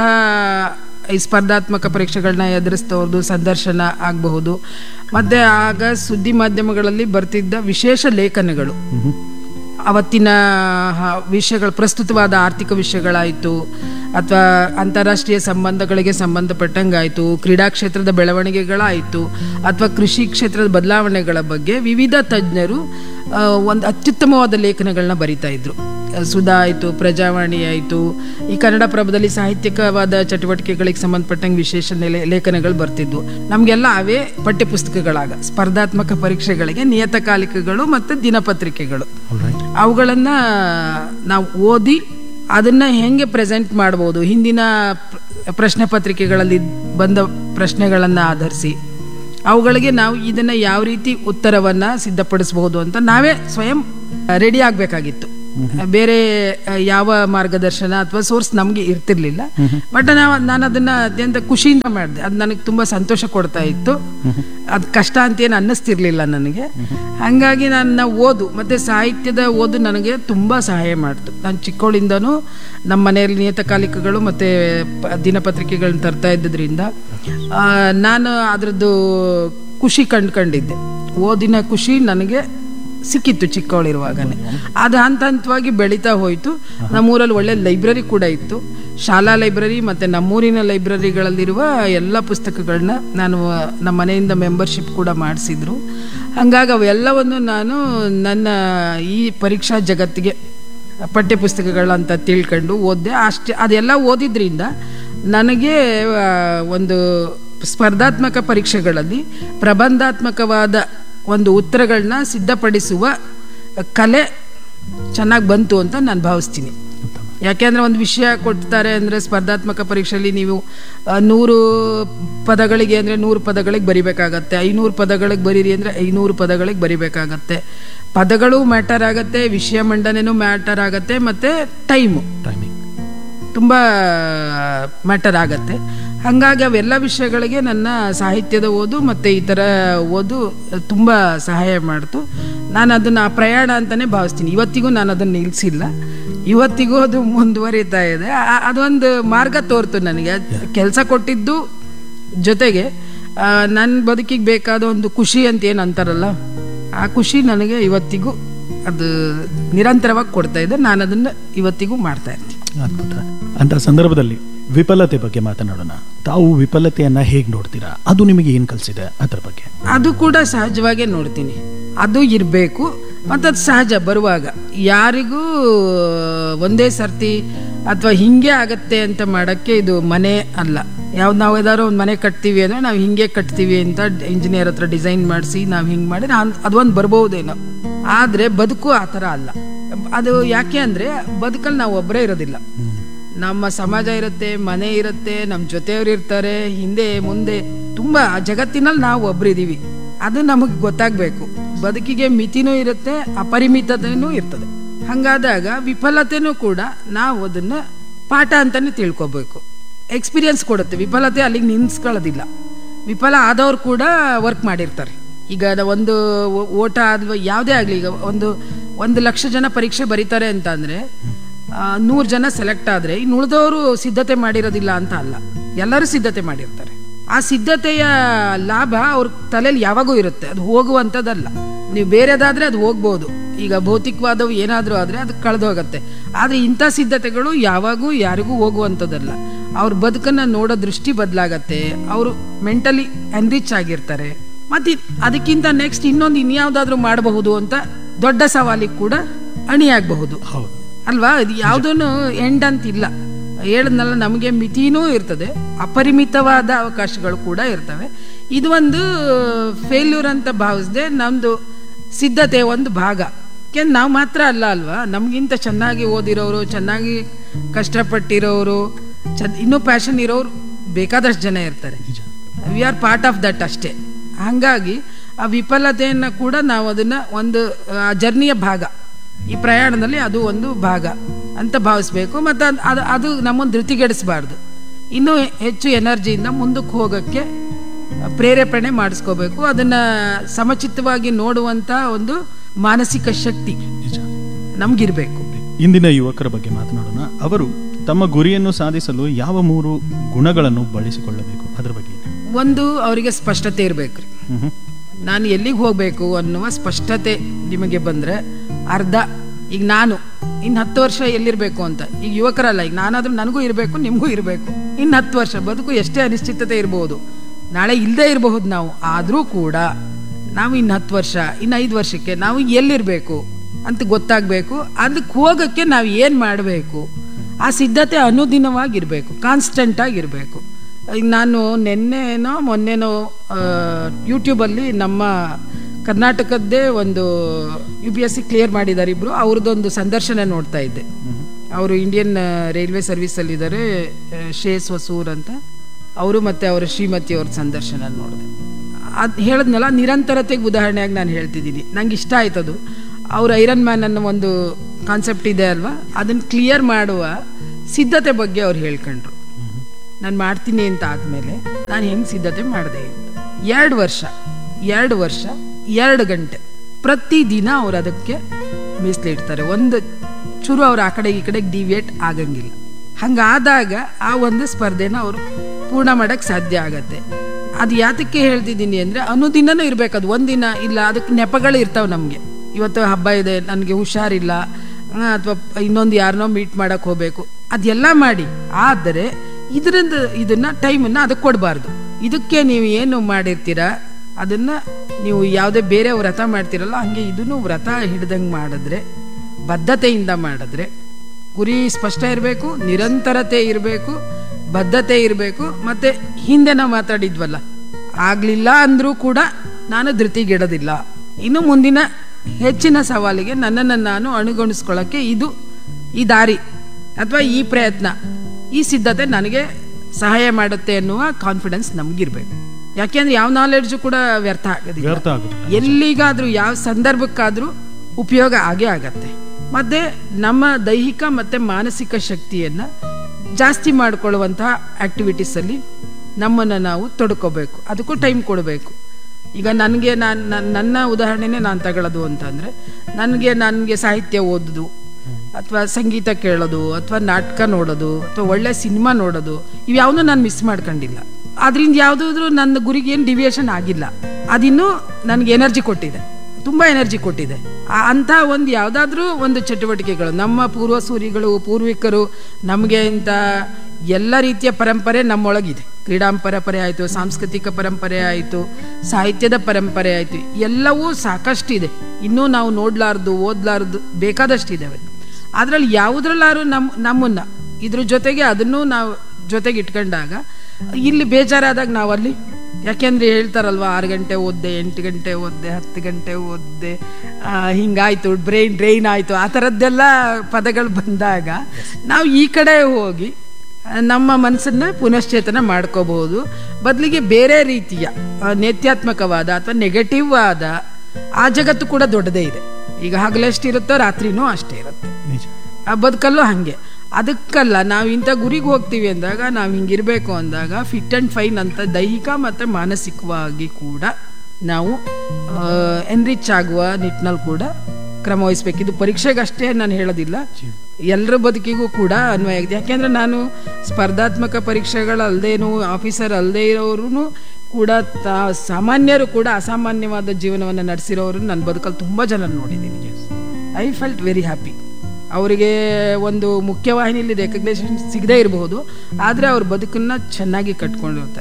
ಈ ಸ್ಪರ್ಧಾತ್ಮಕ ಪರೀಕ್ಷೆಗಳನ್ನ ಎದುರಿಸ್ತವ್ರದ್ದು ಸಂದರ್ಶನ ಆಗಬಹುದು ಮತ್ತು ಆಗ ಸುದ್ದಿ ಮಾಧ್ಯಮಗಳಲ್ಲಿ ಬರ್ತಿದ್ದ ವಿಶೇಷ ಲೇಖನಗಳು ಅವತ್ತಿನ ಹ- ವಿಷಯಗಳು ಪ್ರಸ್ತುತವಾದ ಆರ್ಥಿಕ ವಿಷಯಗಳಾಯಿತು ಅಥವಾ ಅಂತಾರಾಷ್ಟ್ರೀಯ ಸಂಬಂಧಗಳಿಗೆ ಸಂಬಂಧಪಟ್ಟಂಗಾಯಿತು ಕ್ರೀಡಾ ಕ್ಷೇತ್ರದ ಬೆಳವಣಿಗೆಗಳಾಯಿತು ಅಥವಾ ಕೃಷಿ ಕ್ಷೇತ್ರದ ಬದಲಾವಣೆಗಳ ಬಗ್ಗೆ ವಿವಿಧ ತಜ್ಞರು ಆ, ಒಂದು ಅತ್ಯುತ್ತಮವಾದ ಲೇಖನಗಳನ್ನ ಬರಿತಾ ಇದ್ರು ಸುಧಾ ಆಯಿತು ಪ್ರಜಾವಾಣಿ ಆಯಿತು ಈ ಕನ್ನಡ ಪ್ರಭದಲ್ಲಿ ಸಾಹಿತ್ಯಿಕವಾದ ಚಟುವಟಿಕೆಗಳಿಗೆ ಸಂಬಂಧಪಟ್ಟಂಗೆ ವಿಶೇಷ ನೆಲೆ ಲೇಖನಗಳು ಬರ್ತಿದ್ವು ನಮಗೆಲ್ಲ ಅವೇ ಪಠ್ಯಪುಸ್ತಕಗಳಾಗ ಸ್ಪರ್ಧಾತ್ಮಕ ಪರೀಕ್ಷೆಗಳಿಗೆ ನಿಯತಕಾಲಿಕಗಳು ಮತ್ತು ದಿನಪತ್ರಿಕೆಗಳು ಅವುಗಳನ್ನು ನಾವು ಓದಿ ಅದನ್ನು ಹೆಂಗೆ ಪ್ರೆಸೆಂಟ್ ಮಾಡ್ಬೋದು ಹಿಂದಿನ ಪ್ರ- ಪ್ರಶ್ನೆ ಪತ್ರಿಕೆಗಳಲ್ಲಿ ಬಂದ ಪ್ರಶ್ನೆಗಳನ್ನು ಆಧರಿಸಿ ಅವುಗಳಿಗೆ ನಾವು ಇದನ್ನು ಯಾವ ರೀತಿ ಉತ್ತರವನ್ನು ಸಿದ್ಧಪಡಿಸಬಹುದು ಅಂತ ನಾವೇ ಸ್ವಯಂ ರೆಡಿ ಆಗಬೇಕಾಗಿತ್ತು ಬೇರೆ ಆ, ಯಾವ ಮಾರ್ಗದರ್ಶನ ಅಥವಾ ಸೋರ್ಸ್ ನಮಗೆ ಇರ್ತಿರ್ಲಿಲ್ಲ ಬಟ್ ನಾವು ನಾನು ಅದನ್ನ ಅತ್ಯಂತ ಖುಷಿಯಿಂದ ಮಾಡಿದೆ ಅದು ನನಗೆ ತುಂಬ ಸಂತೋಷ ಕೊಡ್ತಾ ಇತ್ತು ಅದು ಕಷ್ಟ ಅಂತೇನು ಅನ್ನಿಸ್ತಿರ್ಲಿಲ್ಲ ನನಗೆ ಹಾಗಾಗಿ ನನ್ನ ಓದು ಮತ್ತು ಸಾಹಿತ್ಯದ ಓದು ನನಗೆ ತುಂಬ ಸಹಾಯ ಮಾಡ್ತು ನಾನು ಚಿಕ್ಕವಳಿಂದನೂ ನಮ್ಮ ಮನೆಯಲ್ಲಿ ನಿಯತಕಾಲಿಕಗಳು ಮತ್ತು ಪ- ದಿನಪತ್ರಿಕೆಗಳನ್ನ ತರ್ತಾ ಇದ್ದದ್ರಿಂದ ಆ, ನಾನು ಅದರದ್ದು ಖುಷಿ ಕಂಡ್ಕೊಂಡಿದ್ದೆ ಓದಿನ ಖುಷಿ ನನಗೆ ಸಿಕ್ಕಿತ್ತು ಚಿಕ್ಕವಳಿರುವಾಗನೇ ಅದು ಹಂತ ಹಂತವಾಗಿ ಬೆಳೀತಾ ಹೋಯಿತು ನಮ್ಮೂರಲ್ಲಿ ಒಳ್ಳೆ ಲೈಬ್ರರಿ ಕೂಡ ಇತ್ತು ಶಾಲಾ ಲೈಬ್ರರಿ ಮತ್ತು ನಮ್ಮೂರಿನ ಲೈಬ್ರರಿಗಳಲ್ಲಿರುವ ಎಲ್ಲ ಪುಸ್ತಕಗಳನ್ನ ನಾನು ನಮ್ಮ ಮನೆಯಿಂದ ಮೆಂಬರ್ಶಿಪ್ ಕೂಡ ಮಾಡಿಸಿದ್ರು ಹಾಗಾಗಿ ಅವೆಲ್ಲವನ್ನು ನಾನು ನನ್ನ ಈ ಪರೀಕ್ಷಾ ಜಗತ್ತಿಗೆ ಪಠ್ಯಪುಸ್ತಕಗಳಂತ ತಿಳ್ಕೊಂಡು ಓದಿದೆ ಅಷ್ಟೇ ಅದೆಲ್ಲ ಓದಿದ್ರಿಂದ ನನಗೆ ಆ, ಒಂದು ಸ್ಪರ್ಧಾತ್ಮಕ ಪರೀಕ್ಷೆಗಳಲ್ಲಿ ಪ್ರಬಂಧಾತ್ಮಕವಾದ ಒಂದು ಉತ್ತರಗಳನ್ನ ಸಿದ್ಧಪಡಿಸುವ ಕಲೆ ಚೆನ್ನಾಗಿ ಬಂತು ಅಂತ ನಾನು ಭಾವಿಸ್ತೀನಿ ಯಾಕೆಂದರೆ ಒಂದು ವಿಷಯ ಕೊಡ್ತಾರೆ ಅಂದರೆ ಸ್ಪರ್ಧಾತ್ಮಕ ಪರೀಕ್ಷೆಯಲ್ಲಿ ನೀವು ಆ, ನೂರು ಪದಗಳಿಗೆ ಅಂದರೆ ನೂರು ಪದಗಳಿಗೆ ಬರಿಬೇಕಾಗತ್ತೆ ಐನೂರು ಪದಗಳಿಗೆ ಬರೀರಿ ಅಂದರೆ ಐನೂರು ಪದಗಳಿಗೆ ಬರಿಬೇಕಾಗತ್ತೆ ಪದಗಳು ಮ್ಯಾಟರ್ ಆಗುತ್ತೆ ವಿಷಯ ಮಂಡನೆನೂ ಮ್ಯಾಟರ್ ಆಗುತ್ತೆ ಮತ್ತು ಟೈಮು ಟೈಮಿಂಗ್ ತುಂಬ ಮ್ಯಾಟರ್ ಆಗತ್ತೆ ಹಾಗಾಗಿ ಅವೆಲ್ಲ ವಿಷಯಗಳಿಗೆ ನನ್ನ ಸಾಹಿತ್ಯದ ಓದು ಮತ್ತು ಈ ಥರ ಓದು ತುಂಬ ಸಹಾಯ ಮಾಡ್ತು ನಾನು ಅದನ್ನು ಆ ಪ್ರಯಾಣ ಅಂತಲೇ ಭಾವಿಸ್ತೀನಿ ಇವತ್ತಿಗೂ ನಾನು ಅದನ್ನು ನಿಲ್ಲಿಸಿಲ್ಲ ಇವತ್ತಿಗೂ ಅದು ಮುಂದುವರಿತಾ ಇದೆ ಆ- ಅದೊಂದು ಮಾರ್ಗ ತೋರ್ತು ನನಗೆ ಕೆಲಸ ಕೊಟ್ಟಿದ್ದು ಜೊತೆಗೆ ನನ್ನ ಬದುಕಿಗೆ ಬೇಕಾದ ಒಂದು ಖುಷಿ ಅಂತ ಏನು ಅಂತಾರಲ್ಲ ಆ ಖುಷಿ ನನಗೆ ಇವತ್ತಿಗೂ ಅದು ನಿರಂತರವಾಗಿ ಕೊಡ್ತಾ ಇದೆ ನಾನು ಅದನ್ನು ಇವತ್ತಿಗೂ ಮಾಡ್ತಾ ಇರ್ತೀನಿ ಅದ್ಭುತ ಅಂತ ಸಂದರ್ಭದಲ್ಲಿ ವಿಫಲತೆ ಬಗ್ಗೆ ಮಾತನಾಡೋಣ ತಾವು ವಿಫಲತೆಯನ್ನ ಹೇಗೆ ನೋಡ್ತೀರಾ ಅದು ನಿಮಗೆ ಏನು ಕಲಿಸಿದೆ ಅದರ ಬಗ್ಗೆ ಅದು ಕೂಡ ಸಹಜವಾಗೇ ನೋಡ್ತೀನಿ ಅದು ಇರಬೇಕು ಮತ್ತು ಅದು ಸಹಜ ಬರುವಾಗ ಯಾರಿಗೂ ಒಂದೇ ಸರ್ತಿ ಅಥವಾ ಹಿಂಗೆ ಆಗತ್ತೆ ಅಂತ ಮಾಡೋಕ್ಕೆ ಇದು ಮನೆ ಅಲ್ಲ ಯಾವ್ದು ನಾವು ಏದಾದ್ರು ಒಂದು ಮನೆ ಕಟ್ತೀವಿ ಅಂದರೆ ನಾವು ಹಿಂಗೆ ಕಟ್ತೀವಿ ಅಂತ ಇಂಜಿನಿಯರ್ ಹತ್ರ ಡಿಸೈನ್ ಮಾಡಿಸಿ ನಾವು ಹಿಂಗೆ ಮಾಡಿ ಅದೊಂದು ಬರ್ಬೋದೇನೋ ಆದರೆ ಬದುಕು ಆ ಥರ ಅಲ್ಲ ಅದು ಯಾಕೆ ಅಂದರೆ ಬದುಕಲ್ಲಿ ನಾವು ಒಬ್ಬರೇ ಇರೋದಿಲ್ಲ ನಮ್ಮ ಸಮಾಜ ಇರುತ್ತೆ ಮನೆ ಇರುತ್ತೆ ನಮ್ಮ ಜೊತೆಯವ್ರು ಇರ್ತಾರೆ ಹಿಂದೆ ಮುಂದೆ ತುಂಬ ಜಗತ್ತಿನಲ್ಲಿ ನಾವು ಒಬ್ರಿದೀವಿ ಅದು ನಮಗೆ ಗೊತ್ತಾಗಬೇಕು ಬದುಕಿಗೆ ಮಿತಿನೂ ಇರುತ್ತೆ ಅಪರಿಮಿತತೆನೂ ಇರ್ತದೆ ಹಾಗಾದಾಗ ವಿಫಲತೆನೂ ಕೂಡ ನಾವು ಅದನ್ನು ಪಾಠ ಅಂತಲೇ ತಿಳ್ಕೊಬೇಕು ಎಕ್ಸ್ಪೀರಿಯನ್ಸ್ ಕೊಡುತ್ತೆ ವಿಫಲತೆ ಅಲ್ಲಿಗೆ ನಿನ್ಸ್ಕೊಳ್ಳೋದಿಲ್ಲ ವಿಫಲ ಆದವ್ರು ಕೂಡ ವರ್ಕ್ ಮಾಡಿರ್ತಾರೆ ಈಗ ನ- ಒಂದು ಓ- ಓಟ ಆದ್ವ ಯಾವುದೇ ಆಗಲಿ ಈಗ ಒಂದು ಒಂದು ಲಕ್ಷ ಜನ ಪರೀಕ್ಷೆ ಬರೀತಾರೆ ಅಂತ ಅಂದರೆ ನೂರು ಜನ ಸೆಲೆಕ್ಟ್ ಆದರೆ ಇನ್ನು ಉಳಿದವರು ಸಿದ್ಧತೆ ಮಾಡಿರೋದಿಲ್ಲ ಅಂತ ಅಲ್ಲ ಎಲ್ಲರೂ ಸಿದ್ಧತೆ ಮಾಡಿರ್ತಾರೆ ಆ ಸಿದ್ಧತೆಯ ಲಾಭ ಅವ್ರ ತಲೆಯಲ್ಲಿ ಯಾವಾಗೂ ಇರುತ್ತೆ ಅದು ಹೋಗುವಂಥದ್ದಲ್ಲ ನೀವು ಬೇರೆದಾದ್ರೆ ಅದು ಹೋಗ್ಬೋದು ಈಗ ಭೌತಿಕವಾದವು ಏನಾದರೂ ಆದರೆ ಅದು ಕಳೆದು ಹೋಗುತ್ತೆ ಆದರೆ ಇಂಥ ಸಿದ್ಧತೆಗಳು ಯಾವಾಗೂ ಯಾರಿಗೂ ಹೋಗುವಂಥದ್ದಲ್ಲ ಅವ್ರ ಬದುಕನ್ನು ನೋಡೋ ದೃಷ್ಟಿ ಬದಲಾಗತ್ತೆ ಅವರು ಮೆಂಟಲಿ ಎನ್ರಿಚ್ ಆಗಿರ್ತಾರೆ ಮತ್ತು ಅದಕ್ಕಿಂತ ನೆಕ್ಸ್ಟ್ ಇನ್ನೊಂದು ಇನ್ಯಾವುದಾದ್ರೂ ಮಾಡಬಹುದು ಅಂತ ದೊಡ್ಡ ಸವಾಲಿಗೆ ಕೂಡ ಅಣಿಯಾಗಬಹುದು ಹೌದು ಅಲ್ವಾ ಇದು ಯಾವುದೂ ಎಂಡ್ ಅಂತಿಲ್ಲ ಹೇಳಿದ್ನಲ್ಲ ನಮಗೆ ಮಿತಿನೂ ಇರ್ತದೆ ಅಪರಿಮಿತವಾದ ಅವಕಾಶಗಳು ಕೂಡ ಇರ್ತವೆ ಇದು ಒಂದು ಫೇಲ್ಯೂರ್ ಅಂತ ಭಾವಿಸದೆ ನಮ್ಮದು ಸಿದ್ಧತೆ ಒಂದು ಭಾಗ ಯಾಕೆಂದ್ರೆ ನಾವು ಮಾತ್ರ ಅಲ್ಲ ಅಲ್ವಾ ನಮಗಿಂತ ಚೆನ್ನಾಗಿ ಓದಿರೋರು ಚೆನ್ನಾಗಿ ಕಷ್ಟಪಟ್ಟಿರೋರು ಚ ಇನ್ನೂ ಪ್ಯಾಷನ್ ಇರೋರು ಬೇಕಾದಷ್ಟು ಜನ ಇರ್ತಾರೆ ನಿಜ we are part of that ಅಷ್ಟೇ ಹಾಗಾಗಿ ಆ ವಿಫಲತೆಯನ್ನು ಕೂಡ ನಾವು ಅದನ್ನು ಒಂದು ಆ ಜರ್ನಿಯ ಭಾಗ ಈ ಪ್ರಯಾಣದಲ್ಲಿ ಅದು ಒಂದು ಭಾಗ ಅಂತ ಭಾವಿಸ್ಬೇಕು ಮತ್ತು ಅದು ಅದು ಅದು ನಮ್ಮನ್ನು ಧೃತಿಗೆಡಿಸಬಾರ್ದು ಇನ್ನೂ ಹೆಚ್ಚು ಎನರ್ಜಿಯಿಂದ ಮುಂದಕ್ಕೆ ಹೋಗೋಕ್ಕೆ ಪ್ರೇರೇಪಣೆ ಮಾಡಿಸ್ಕೋಬೇಕು ಅದನ್ನು ಸಮಚಿತ್ತವಾಗಿ ನೋಡುವಂಥ ಒಂದು ಮಾನಸಿಕ ಶಕ್ತಿ ನಿಜ ನಮಗಿರಬೇಕು ಇಂದಿನ ಯುವಕರ ಬಗ್ಗೆ ಮಾತನಾಡೋಣ ಅವರು ತಮ್ಮ ಗುರಿಯನ್ನು ಸಾಧಿಸಲು ಯಾವ ಮೂರು ಗುಣಗಳನ್ನು ಬಳಸಿಕೊಳ್ಳಬೇಕು ಅದರ ಬಗ್ಗೆ ಏನು? ಒಂದು ಅವರಿಗೆ ಸ್ಪಷ್ಟತೆ ಇರಬೇಕು ರೀ ಹ್ಮ್ ಹ್ಮ್. ನಾನು ಎಲ್ಲಿಗೆ ಹೋಗಬೇಕು ಅನ್ನುವ ಸ್ಪಷ್ಟತೆ ನಿಮಗೆ ಬಂದರೆ ಅರ್ಧ ಈಗ ನಾನು ಇನ್ನು ಹತ್ತು ವರ್ಷ ಎಲ್ಲಿರಬೇಕು ಅಂತ ಈಗ ಯುವಕರಲ್ಲ ಈಗ ನಾನಾದ್ರೂ ನನಗೂ ಇರಬೇಕು ನಿಮಗೂ ಇರಬೇಕು ಇನ್ನು ಹತ್ತು ವರ್ಷ ಬದುಕು ಎಷ್ಟೇ ಅನಿಶ್ಚಿತತೆ ಇರಬಹುದು ನಾಳೆ ಇಲ್ಲದೆ ಇರಬಹುದು ನಾವು ಆದರೂ ಕೂಡ ನಾವು ಇನ್ನು ಹತ್ತು ವರ್ಷ ಇನ್ನು ಐದು ವರ್ಷಕ್ಕೆ ನಾವು ಎಲ್ಲಿರಬೇಕು ಅಂತ ಗೊತ್ತಾಗಬೇಕು ಅದಕ್ಕೆ ಹೋಗೋಕ್ಕೆ ನಾವು ಏನು ಮಾಡಬೇಕು ಆ ಸಿದ್ಧತೆ ಅನುದಿನವಾಗಿರಬೇಕು ಕಾನ್ಸ್ಟೆಂಟ್ ಆಗಿರಬೇಕು ಈಗ ನಾನು ನಿನ್ನೆನೋ ಮೊನ್ನೆನೋ ಯೂಟ್ಯೂಬಲ್ಲಿ ನಮ್ಮ ಕರ್ನಾಟಕದ್ದೇ ಒಂದು U P S C clear ಮಾಡಿದ್ದಾರೆ ಇಬ್ಬರು ಅವ್ರದ್ದೊಂದು ಸಂದರ್ಶನ ನೋಡ್ತಾ ಇದ್ದೆ ಅವರು ಇಂಡಿಯನ್ ರೈಲ್ವೆ ಸರ್ವಿಸಲ್ಲಿದ್ದಾರೆ ಶೇಸ್ ವಸೂರ್ ಅಂತ ಅವರು ಮತ್ತು ಅವರ ಶ್ರೀಮತಿ ಅವ್ರ ಸಂದರ್ಶನ ನೋಡಿದೆ ಅದು ಹೇಳಿದ್ನಲ್ಲ ನಿರಂತರತೆಗೆ ಉದಾಹರಣೆಯಾಗಿ ನಾನು ಹೇಳ್ತಿದ್ದೀನಿ ನಂಗೆ ಇಷ್ಟ ಆಯ್ತದು ಅವ್ರ ಐರನ್ ಮ್ಯಾನ್ ಅನ್ನೋ ಒಂದು ಕಾನ್ಸೆಪ್ಟ್ ಇದೆ ಅಲ್ವಾ ಅದನ್ನು ಕ್ಲಿಯರ್ ಮಾಡುವ ಸಿದ್ಧತೆ ಬಗ್ಗೆ ಅವ್ರು ಹೇಳ್ಕೊಂಡ್ರು ನಾನು ಮಾಡ್ತೀನಿ ಅಂತ ಆದಮೇಲೆ ನಾನು ಹೆಂಗೆ ಸಿದ್ಧತೆ ಮಾಡಿದೆ ಅಂತ ಎರಡು ವರ್ಷ ಎರಡು ವರ್ಷ ಎರಡು ಗಂಟೆ ಪ್ರತಿದಿನ ಅವ್ರು ಅದಕ್ಕೆ ಮೀಸಲಿಡ್ತಾರೆ ಒಂದು ಚೂರು ಅವ್ರು ಆ ಕಡೆ ಈ ಕಡೆ ಡಿವಿಯೇಟ್ ಆಗಂಗಿಲ್ಲ ಹಂಗಾದಾಗ ಆ ಒಂದು ಸ್ಪರ್ಧೆನ ಅವರು ಪೂರ್ಣ ಮಾಡೋಕ್ಕೆ ಸಾಧ್ಯ ಆಗತ್ತೆ ಅದು ಯಾತಕ್ಕೆ ಹೇಳ್ತಿದ್ದೀನಿ ಅಂದರೆ ಅನುದಿನನೂ ಇರಬೇಕು ಅದು ಒಂದಿನ ಇಲ್ಲ ಅದಕ್ಕೆ ನೆಪಗಳು ಇರ್ತಾವೆ ನಮಗೆ ಇವತ್ತು ಹಬ್ಬ ಇದೆ ನನಗೆ ಹುಷಾರಿಲ್ಲ ಅಥವಾ ಇನ್ನೊಂದು ಯಾರನ್ನೋ ಮೀಟ್ ಮಾಡೋಕ್ಕೆ ಹೋಗಬೇಕು ಅದೆಲ್ಲ ಮಾಡಿ ಆದರೆ ಇದರಿಂದ ಇದನ್ನ ಟೈಮನ್ನು ಅದಕ್ಕೆ ಕೊಡಬಾರ್ದು ಇದಕ್ಕೆ ನೀವು ಏನು ಮಾಡಿರ್ತೀರಾ ಅದನ್ನ ನೀವು ಯಾವುದೇ ಬೇರೆ ವ್ರತ ಮಾಡ್ತಿರಲ್ಲ ಹಂಗೆ ಇದನ್ನು ವ್ರತ ಹಿಡ್ದಂಗೆ ಮಾಡಿದ್ರೆ ಬದ್ಧತೆಯಿಂದ ಮಾಡಿದ್ರೆ ಗುರಿ ಸ್ಪಷ್ಟ ಇರಬೇಕು ನಿರಂತರತೆ ಇರಬೇಕು ಬದ್ಧತೆ ಇರಬೇಕು ಮತ್ತೆ ಹಿಂದೆ ನಾವು ಮಾತಾಡಿದ್ವಲ್ಲ ಆಗಲಿಲ್ಲ ಅಂದರೂ ಕೂಡ ನಾನು ಧೃತಿಗೆಡೋದಿಲ್ಲ ಇನ್ನು ಮುಂದಿನ ಹೆಚ್ಚಿನ ಸವಾಲಿಗೆ ನನ್ನನ್ನು ನಾನು ಅಣುಗೊಳಿಸ್ಕೊಳ್ಳೋಕ್ಕೆ ಇದು ಈ ದಾರಿ ಅಥವಾ ಈ ಪ್ರಯತ್ನ ಈ ಸಿದ್ಧತೆ ನನಗೆ ಸಹಾಯ ಮಾಡುತ್ತೆ ಅನ್ನುವ ಕಾನ್ಫಿಡೆನ್ಸ್ ನಮಗಿರ್ಬೇಕು ಯಾಕೆಂದ್ರೆ ಯಾವ ನಾಲೆಡ್ಜು ಕೂಡ ವ್ಯರ್ಥ ಆಗೋದಿಲ್ಲ ವ್ಯರ್ಥ ಆಗುತ್ತೆ ಎಲ್ಲಿಗಾದ್ರೂ ಯಾವ ಸಂದರ್ಭಕ್ಕಾದ್ರೂ ಉಪಯೋಗ ಆಗೇ ಆಗತ್ತೆ ಮತ್ತೆ ನಮ್ಮ ದೈಹಿಕ ಮತ್ತೆ ಮಾನಸಿಕ ಶಕ್ತಿಯನ್ನ ಜಾಸ್ತಿ ಮಾಡಿಕೊಳ್ಳುವಂತಹ ಆಕ್ಟಿವಿಟೀಸಲ್ಲಿ ನಮ್ಮನ್ನು ನಾವು ತೊಡ್ಕೋಬೇಕು ಅದಕ್ಕೂ ಟೈಮ್ ಕೊಡಬೇಕು ಈಗ ನನಗೆ ನಾನು ನನ್ನ ಉದಾಹರಣೆನೇ ನಾನು ತಗೊಳ್ಳೋದು ಅಂತಂದರೆ ನನಗೆ ನನಗೆ ಸಾಹಿತ್ಯ ಓದೋದು ಅಥವಾ ಸಂಗೀತ ಕೇಳೋದು ಅಥವಾ ನಾಟಕ ನೋಡೋದು ಅಥವಾ ಒಳ್ಳೆ ಸಿನಿಮಾ ನೋಡೋದು ಇವ್ಯಾವುದೂ ನಾನು ಮಿಸ್ ಮಾಡ್ಕೊಂಡಿಲ್ಲ ಅದರಿಂದ ಯಾವುದಾದ್ರೂ ನನ್ನ ಗುರಿಗೆ ಏನು ಡಿವಿಯೇಷನ್ ಆಗಿಲ್ಲ ಅದಿನ್ನೂ ನನಗೆ ಎನರ್ಜಿ ಕೊಟ್ಟಿದೆ ತುಂಬ ಎನರ್ಜಿ ಕೊಟ್ಟಿದೆ ಆ- ಅಂಥ ಒಂದು ಯಾವುದಾದ್ರೂ ಒಂದು ಚಟುವಟಿಕೆಗಳು ನಮ್ಮ ಪೂರ್ವಸೂರಿಗಳು ಪೂರ್ವಿಕರು ನಮಗೆ ಇಂಥ ಎಲ್ಲ ರೀತಿಯ ಪರಂಪರೆ ನಮ್ಮೊಳಗಿದೆ ಕ್ರೀಡಾ ಪರಂಪರೆ ಆಯಿತು ಸಾಂಸ್ಕೃತಿಕ ಪರಂಪರೆ ಆಯಿತು ಸಾಹಿತ್ಯದ ಪರಂಪರೆ ಆಯಿತು ಎಲ್ಲವೂ ಸಾಕಷ್ಟಿದೆ ಇನ್ನೂ ನಾವು ನೋಡ್ಲಾರ್ದು ಓದ್ಲಾರ್ದು ಬೇಕಾದಷ್ಟಿದ್ದಾವೆ ಅದರಲ್ಲಿ ಯಾವುದ್ರಲ್ಲಾರು ನಮ್ಮ ನಮ್ಮನ್ನ ಇದ್ರ ಜೊತೆಗೆ ಅದನ್ನು ನಾವು ಜೊತೆಗೆ ಇಟ್ಕೊಂಡಾಗ ಇಲ್ಲಿ ಬೇಜಾರಾದಾಗ ನಾವು ಅಲ್ಲಿ ಯಾಕೆಂದ್ರೆ ಹೇಳ್ತಾರಲ್ವ ಆರು ಗಂಟೆ ಓದ್ದೆ ಎಂಟು ಗಂಟೆ ಓದ್ದೆ ಹತ್ತು ಗಂಟೆ ಓದ್ದೆ ಆ, ಹಿಂಗಾಯ್ತು ಬ್ರೈನ್ ಡ್ರೈನ್ ಆಯಿತು ಆ ಥರದ್ದೆಲ್ಲ ಪದಗಳು ಬಂದಾಗ ನಾವು ಈ ಕಡೆ ಹೋಗಿ ಆ, ನಮ್ಮ ಮನಸ್ಸನ್ನ ಪುನಶ್ಚೇತನ ಮಾಡ್ಕೋಬಹುದು ಬದಲಿಗೆ ಬೇರೆ ರೀತಿಯ ಆ, ನೇತ್ಯಾತ್ಮಕವಾದ ಅಥವಾ ನೆಗೆಟಿವ್ ಆದ ಆ ಜಗತ್ತು ಕೂಡ ದೊಡ್ಡದೇ ಇದೆ ಈಗ ಹಗಲೆಷ್ಟಿರುತ್ತೋ ರಾತ್ರಿನೂ ಅಷ್ಟೇ ಇರುತ್ತೆ ನಿಜ ಆ ಬದುಕಲ್ಲೂ ಹಾಗೆ ಅದಕ್ಕಲ್ಲ ನಾವು ಇಂಥ ಗುರಿಗೆ ಹೋಗ್ತೀವಿ ಅಂದಾಗ ನಾವು ಹಿಂಗಿರಬೇಕು ಅಂದಾಗ ಫಿಟ್ ಆ್ಯಂಡ್ ಫೈನ್ ಅಂತ ದೈಹಿಕ ಮತ್ತು ಮಾನಸಿಕವಾಗಿ ಕೂಡ ನಾವು ಎನ್ರಿಚ್ ಆಗುವ ನಿಟ್ಟಿನಲ್ಲಿ ಕೂಡ ಕ್ರಮ ವಹಿಸ್ಬೇಕು ಇದು ಪರೀಕ್ಷೆಗಷ್ಟೇ ನಾನು ಹೇಳೋದಿಲ್ಲ ಎಲ್ಲರ ಬದುಕಿಗೂ ಕೂಡ ಅನ್ವಯ ಆಗಿದೆ ಯಾಕೆಂದರೆ ನಾನು ಸ್ಪರ್ಧಾತ್ಮಕ ಪರೀಕ್ಷೆಗಳಲ್ಲದೇನು ಆಫೀಸರ್ ಅಲ್ಲದೆ ಇರೋರು ಕೂಡ ತಾ ಸಾಮಾನ್ಯರು ಕೂಡ ಅಸಾಮಾನ್ಯವಾದ ಜೀವನವನ್ನು ನಡೆಸಿರೋರು ನನ್ನ ಬದುಕಲ್ಲಿ ತುಂಬ ಜನ ನೋಡಿದ್ದೀನಿ ಐ ಫೆಲ್ಟ್ ವೆರಿ ಹ್ಯಾಪಿ ಅವರಿಗೆ ಒಂದು ಮುಖ್ಯವಾಹಿನಿಯಲ್ಲಿ ರೆಕಗ್ನೇಷನ್ ಸಿಗದೇ ಇರಬಹುದು ಆದರೆ ಅವ್ರ ಬದುಕನ್ನ ಚೆನ್ನಾಗಿ ಕಟ್ಕೊಂಡಿರ್ತಾರೆ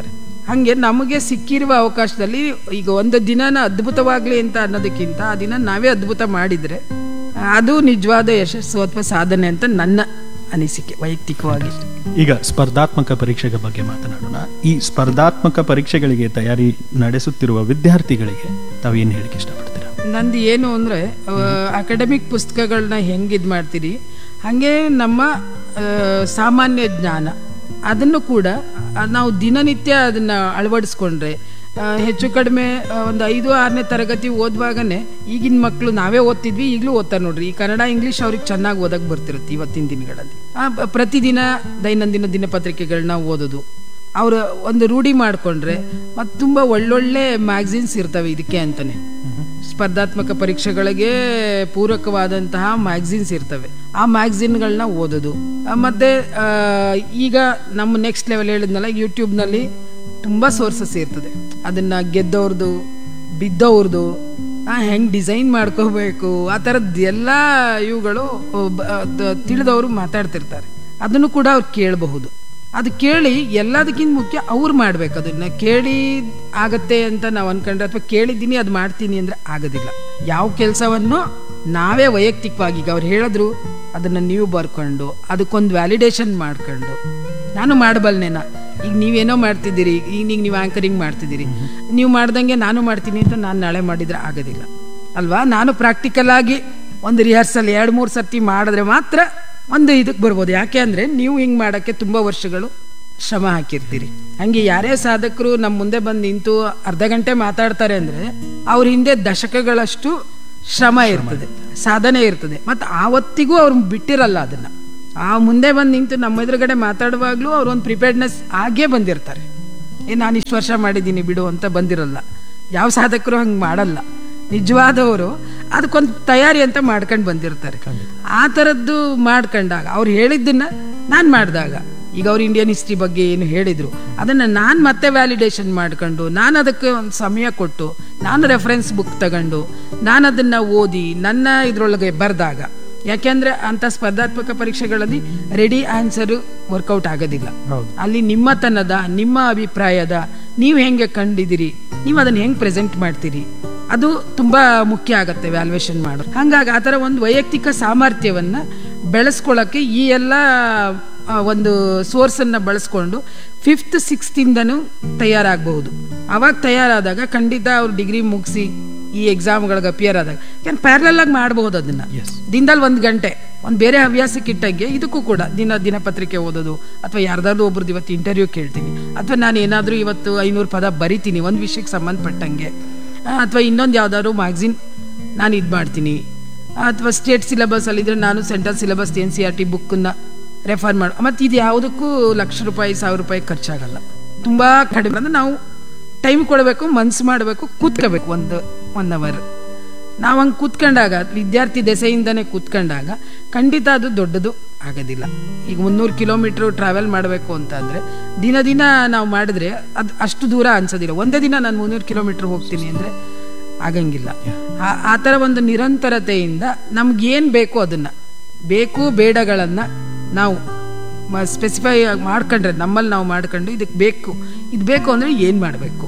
ಹಾಗೆ ನಮಗೆ ಸಿಕ್ಕಿರುವ ಅವಕಾಶದಲ್ಲಿ ಈಗ ಒಂದು ದಿನನ ಅದ್ಭುತವಾಗಲಿ ಅಂತ ಅನ್ನೋದಕ್ಕಿಂತ ಆ ದಿನ ನಾವೇ ಅದ್ಭುತ ಮಾಡಿದರೆ ಅದು ನಿಜವಾದ ಯಶಸ್ಸು ಅಥವಾ ಸಾಧನೆ ಅಂತ ನನ್ನ ಅನಿಸಿಕೆ ವೈಯಕ್ತಿಕವಾಗಿ ಈಗ ಸ್ಪರ್ಧಾತ್ಮಕ ಪರೀಕ್ಷೆಗಳ ಬಗ್ಗೆ ಮಾತನಾಡೋಣ ಈ ಸ್ಪರ್ಧಾತ್ಮಕ ಪರೀಕ್ಷೆಗಳಿಗೆ ತಯಾರಿ ನಡೆಸುತ್ತಿರುವ ವಿದ್ಯಾರ್ಥಿಗಳಿಗೆ ತಾವು ಏನು ಹೇಳಿಕೆ ಇಷ್ಟಪಡ್ತೀರಾ ನಂದು ಏನು ಅಂದರೆ ಅಕಾಡೆಮಿಕ್ ಪುಸ್ತಕಗಳನ್ನ ಹೆಂಗೆ ಇದು ಮಾಡ್ತೀರಿ ಹಾಗೆ ನಮ್ಮ ಆ, ಸಾಮಾನ್ಯ ಜ್ಞಾನ ಅದನ್ನು ಕೂಡ ಆ, ನಾವು ದಿನನಿತ್ಯ ಅದನ್ನು ಅಳವಡಿಸ್ಕೊಂಡ್ರೆ ಆ, ಹೆಚ್ಚು ಕಡಿಮೆ ಆ, ಒಂದು ಐದು ಆರನೇ ತರಗತಿ ಓದುವಾಗನೇ ಈಗಿನ ಮಕ್ಕಳು ನಾವೇ ಓದ್ತಿದ್ವಿ ಈಗಲೂ ಓದ್ತಾರೆ ನೋಡ್ರಿ ಈ ಕನ್ನಡ ಇಂಗ್ಲೀಷ್ ಅವ್ರಿಗೆ ಚೆನ್ನಾಗಿ ಓದಕ್ಕೆ ಬರ್ತಿರುತ್ತೆ ಇವತ್ತಿನ ದಿನಗಳಲ್ಲಿ ಆ, ಬ- ಪ್ರತಿದಿನ ದೈನಂದಿನ ದಿನಪತ್ರಿಕೆಗಳನ್ನ ಓದೋದು ಅವರ ಒಂದು ರೂಢಿ ಮಾಡಿಕೊಂಡ್ರೆ ಮತ್ತು ತುಂಬ ಒಳ್ಳೊಳ್ಳೆ ಮ್ಯಾಗ್ಝಿನ್ಸ್ ಇರ್ತವೆ ಇದಕ್ಕೆ ಅಂತಾನೆ ಸ್ಪರ್ಧಾತ್ಮಕ ಪರೀಕ್ಷೆಗಳಿಗೆ ಪೂರಕವಾದಂತಹ ಮ್ಯಾಗ್ಝಿನ್ಸ್ ಇರ್ತವೆ ಆ ಮ್ಯಾಗ್ಝಿನ್ಗಳನ್ನ ಓದೋದು ಆ, ಮತ್ತೆ ಆ, ಈಗ ನಮ್ಮ ನೆಕ್ಸ್ಟ್ ಲೆವೆಲ್ ಹೇಳಿದ್ನಲ್ಲ ಯೂಟ್ಯೂಬ್ನಲ್ಲಿ ತುಂಬ ಸೋರ್ಸಸ್ ಇರ್ತದೆ ಅದನ್ನು ಗೆದ್ದವ್ರದ್ದು ಬಿದ್ದವ್ರದ್ದು ಹೆಂಗೆ ಡಿಸೈನ್ ಮಾಡ್ಕೋಬೇಕು ಆ ಥರದ್ದು ಎಲ್ಲ ಇವುಗಳು ಬ- ದ- ತಿಳಿದವರು ಮಾತಾಡ್ತಿರ್ತಾರೆ ಅದನ್ನು ಕೂಡ ಅವ್ರು ಕೇಳಬಹುದು ಅದು ಕೇಳಿ ಎಲ್ಲದಕ್ಕಿಂತ ಮುಖ್ಯ ಅವ್ರು ಮಾಡ್ಬೇಕು ಅದನ್ನ ಕೇಳಿ ಆಗತ್ತೆ ಅಂತ ನಾವು ಅನ್ಕೊಂಡ್ರೆ ಅಥವಾ ಕೇಳಿದ್ದೀನಿ ಅದು ಮಾಡ್ತೀನಿ ಅಂದ್ರೆ ಆಗೋದಿಲ್ಲ ಯಾವ ಕೆಲಸವನ್ನು ನಾವೇ ವೈಯಕ್ತಿಕವಾಗಿ ಈಗ ಅವ್ರು ಹೇಳಿದ್ರು ಅದನ್ನ ನೀವು ಬರ್ಕೊಂಡು ಅದಕ್ಕೊಂದು ವ್ಯಾಲಿಡೇಷನ್ ಮಾಡ್ಕೊಂಡು ನಾನು ಮಾಡಬಲ್ನೇನ ಈಗ ನೀವೇನೋ ಮಾಡ್ತಿದ್ದೀರಿ ಈಗ ನೀವು ನೀವು ಆ್ಯಂಕರಿಂಗ್ ಮಾಡ್ತಿದ್ದೀರಿ ನೀವು ಮಾಡ್ದಂಗೆ ನಾನು ಮಾಡ್ತೀನಿ ಅಂತ ನಾನು ನಾಳೆ ಮಾಡಿದ್ರೆ ಆಗೋದಿಲ್ಲ ಅಲ್ವಾ ನಾನು ಪ್ರಾಕ್ಟಿಕಲ್ ಆಗಿ ಒಂದು ರಿಹರ್ಸಲ್ ಎರಡು ಮೂರು ಸರ್ತಿ ಮಾಡಿದ್ರೆ ಮಾತ್ರ ಒಂದು ಇದಕ್ಕೆ ಬರ್ಬೋದು ಯಾಕೆ ಅಂದರೆ ನೀವು ಹಿಂಗೆ ಮಾಡೋಕ್ಕೆ ತುಂಬ ವರ್ಷಗಳು ಶ್ರಮ ಹಾಕಿರ್ತೀರಿ ಹಂಗೆ ಯಾರೇ ಸಾಧಕರು ನಮ್ಮ ಮುಂದೆ ಬಂದು ನಿಂತು ಅರ್ಧ ಗಂಟೆ ಮಾತಾಡ್ತಾರೆ ಅಂದರೆ ಅವ್ರ ಹಿಂದೆ ದಶಕಗಳಷ್ಟು ಶ್ರಮ ಇರ್ತದೆ ಸಾಧನೆ ಇರ್ತದೆ ಮತ್ತು ಆವತ್ತಿಗೂ ಅವ್ರು ಬಿಟ್ಟಿರಲ್ಲ ಅದನ್ನು ಆ ಮುಂದೆ ಬಂದು ನಿಂತು ನಮ್ಮ ಎದುರುಗಡೆ ಮಾತಾಡುವಾಗಲೂ ಅವ್ರು ಒಂದು ಪ್ರಿಪೇರ್ಡ್ನೆಸ್ ಆಗೇ ಬಂದಿರ್ತಾರೆ ಏ ನಾನು ಇಷ್ಟು ವರ್ಷ ಮಾಡಿದ್ದೀನಿ ಬಿಡು ಅಂತ ಬಂದಿರಲ್ಲ ಯಾವ ಸಾಧಕರು ಹಂಗೆ ಮಾಡಲ್ಲ ನಿಜವಾದವರು ಅದಕ್ಕೊಂದು ತಯಾರಿ ಅಂತ ಮಾಡ್ಕೊಂಡು ಬಂದಿರ್ತಾರೆ ಆ ಥರದ್ದು ಮಾಡ್ಕೊಂಡಾಗ ಅವ್ರು ಹೇಳಿದ್ದನ್ನ ನಾನು ಮಾಡಿದಾಗ ಈಗ ಅವ್ರು ಇಂಡಿಯನ್ ಹಿಸ್ಟ್ರಿ ಬಗ್ಗೆ ಏನು ಹೇಳಿದ್ರು ಅದನ್ನು ನಾನು ಮತ್ತೆ ವ್ಯಾಲಿಡೇಷನ್ ಮಾಡ್ಕೊಂಡು ನಾನು ಅದಕ್ಕೆ ಒಂದು ಸಮಯ ಕೊಟ್ಟು ನಾನು ರೆಫರೆನ್ಸ್ ಬುಕ್ ತಗೊಂಡು ನಾನು ಅದನ್ನು ಓದಿ ನನ್ನ ಇದರೊಳಗೆ ಬರೆದಾಗ ಯಾಕೆಂದ್ರೆ ಅಂತ ಸ್ಪರ್ಧಾತ್ಮಕ ಪರೀಕ್ಷೆಗಳಲ್ಲಿ ರೆಡಿ ಆನ್ಸರ್ ವರ್ಕೌಟ್ ಆಗೋದಿಲ್ಲ ಹೌದು. ಅಲ್ಲಿ ನಿಮ್ಮತನದ ನಿಮ್ಮ ಅಭಿಪ್ರಾಯದ ನೀವು ಹೆಂಗೆ ಕಂಡಿದ್ದೀರಿ ನೀವು ಅದನ್ನ ಹೆಂಗೆ ಪ್ರೆಸೆಂಟ್ ಮಾಡ್ತೀರಿ ಅದು ತುಂಬಾ ಮುಖ್ಯ ಆಗತ್ತೆ ವ್ಯಾಲ್ಯೂಯೇಷನ್ ಮಾಡೋದು ಹಂಗಾಗಿ ಆ ಥರ ಒಂದು ವೈಯಕ್ತಿಕ ಸಾಮರ್ಥ್ಯವನ್ನ ಬೆಳೆಸ್ಕೊಳ್ಳೋಕ್ಕೆ ಈ ಎಲ್ಲ ಆ, ಒಂದು ಸೋರ್ಸನ್ನು ಬಳಸ್ಕೊಂಡು ಫಿಫ್ತ್ ಸಿಕ್ಸ್ತಿಂದನೂ ತಯಾರಾಗಬಹುದು ಅವಾಗ ತಯಾರಾದಾಗ ಖಂಡಿತ ಅವ್ರು ಡಿಗ್ರಿ ಮುಗಿಸಿ ಈ ಎಕ್ಸಾಮ್ಗಳಿಗೆ ಅಪಿಯರ್ ಆದಾಗ ಯಾಕಂದ್ರೆ ಪ್ಯಾರಲಲ್ ಆಗಿ ಮಾಡಬಹುದು ಅದನ್ನ Yes. ದಿನದಲ್ಲಿ ಒಂದು ಗಂಟೆ ಒಂದು ಬೇರೆ ಹವ್ಯಾಸಕ್ಕೆ ಇಟ್ಟಂಗೆ ಇದಕ್ಕೂ ಕೂಡ ದಿನ ದಿನಪತ್ರಿಕೆ ಓದೋದು ಅಥವಾ ಯಾರ್ದಾದ್ರು ಒಬ್ರದ್ದು ಇವತ್ತು ಇಂಟರ್ವ್ಯೂ ಕೇಳ್ತೀನಿ ಅಥವಾ ನಾನು ಏನಾದರೂ ಇವತ್ತು ಐನೂರು ಪದ ಬರಿತೀನಿ ಒಂದು ವಿಷಯಕ್ಕೆ ಸಂಬಂಧಪಟ್ಟಂಗೆ ಅಥವಾ ಇನ್ನೊಂದು ಯಾವ್ದಾದ್ರು ಮ್ಯಾಗ್ಝಿನ್ ನಾನು ಇದು ಮಾಡ್ತೀನಿ ಅಥವಾ ಸ್ಟೇಟ್ ಸಿಲೆಬಸ್ ಅಲ್ಲಿದ್ರೆ ನಾನು central syllabus N C R T ಬುಕ್ಕನ್ನ ರೆಫರ್ ಮಾಡಿ ಮತ್ತು ಇದು ಯಾವುದಕ್ಕೂ ಲಕ್ಷ ರೂಪಾಯಿ ಸಾವಿರ ರೂಪಾಯಿ ಖರ್ಚಾಗಲ್ಲ ತುಂಬ ಕಡಿಮೆ ಅಂದ್ರೆ ನಾವು ಟೈಮ್ ಕೊಡಬೇಕು ಮನ್ಸು ಮಾಡಬೇಕು ಕೂತ್ಕೋಬೇಕು ಒಂದು ಒನ್ ಅವರ್ ನಾವು ಹಂಗೆ ಕೂತ್ಕೊಂಡಾಗ ವಿದ್ಯಾರ್ಥಿ ದೆಸೆಯಿಂದನೇ ಕೂತ್ಕೊಂಡಾಗ ಖಂಡಿತ ಅದು ದೊಡ್ಡದು ಆಗೋದಿಲ್ಲ ಈಗ ಮುನ್ನೂರು ಕಿಲೋಮೀಟ್ರ್ ಟ್ರಾವೆಲ್ ಮಾಡಬೇಕು ಅಂತಂದರೆ ದಿನ ದಿನ ನಾವು ಮಾಡಿದ್ರೆ ಅದು ಅಷ್ಟು ದೂರ ಅನ್ಸೋದಿಲ್ಲ ಒಂದೇ ದಿನ ನಾನು ಮುನ್ನೂರು ಕಿಲೋಮೀಟ್ರ್ ಹೋಗ್ತೀನಿ ಅಂದರೆ ಆಗಂಗಿಲ್ಲ ಆ- ಆ ಥರ ಒಂದು ನಿರಂತರತೆಯಿಂದ ನಮ್ಗೇನು ಬೇಕು ಅದನ್ನು ಬೇಕು ಬೇಡಗಳನ್ನು ನಾವು ಸ್ಪೆಸಿಫೈ ಮಾಡ್ಕೊಂಡ್ರೆ ನಮ್ಮಲ್ಲಿ ನಾವು ಮಾಡ್ಕೊಂಡು ಇದಕ್ಕೆ ಬೇಕು ಇದು ಬೇಕು ಅಂದರೆ ಏನು ಮಾಡಬೇಕು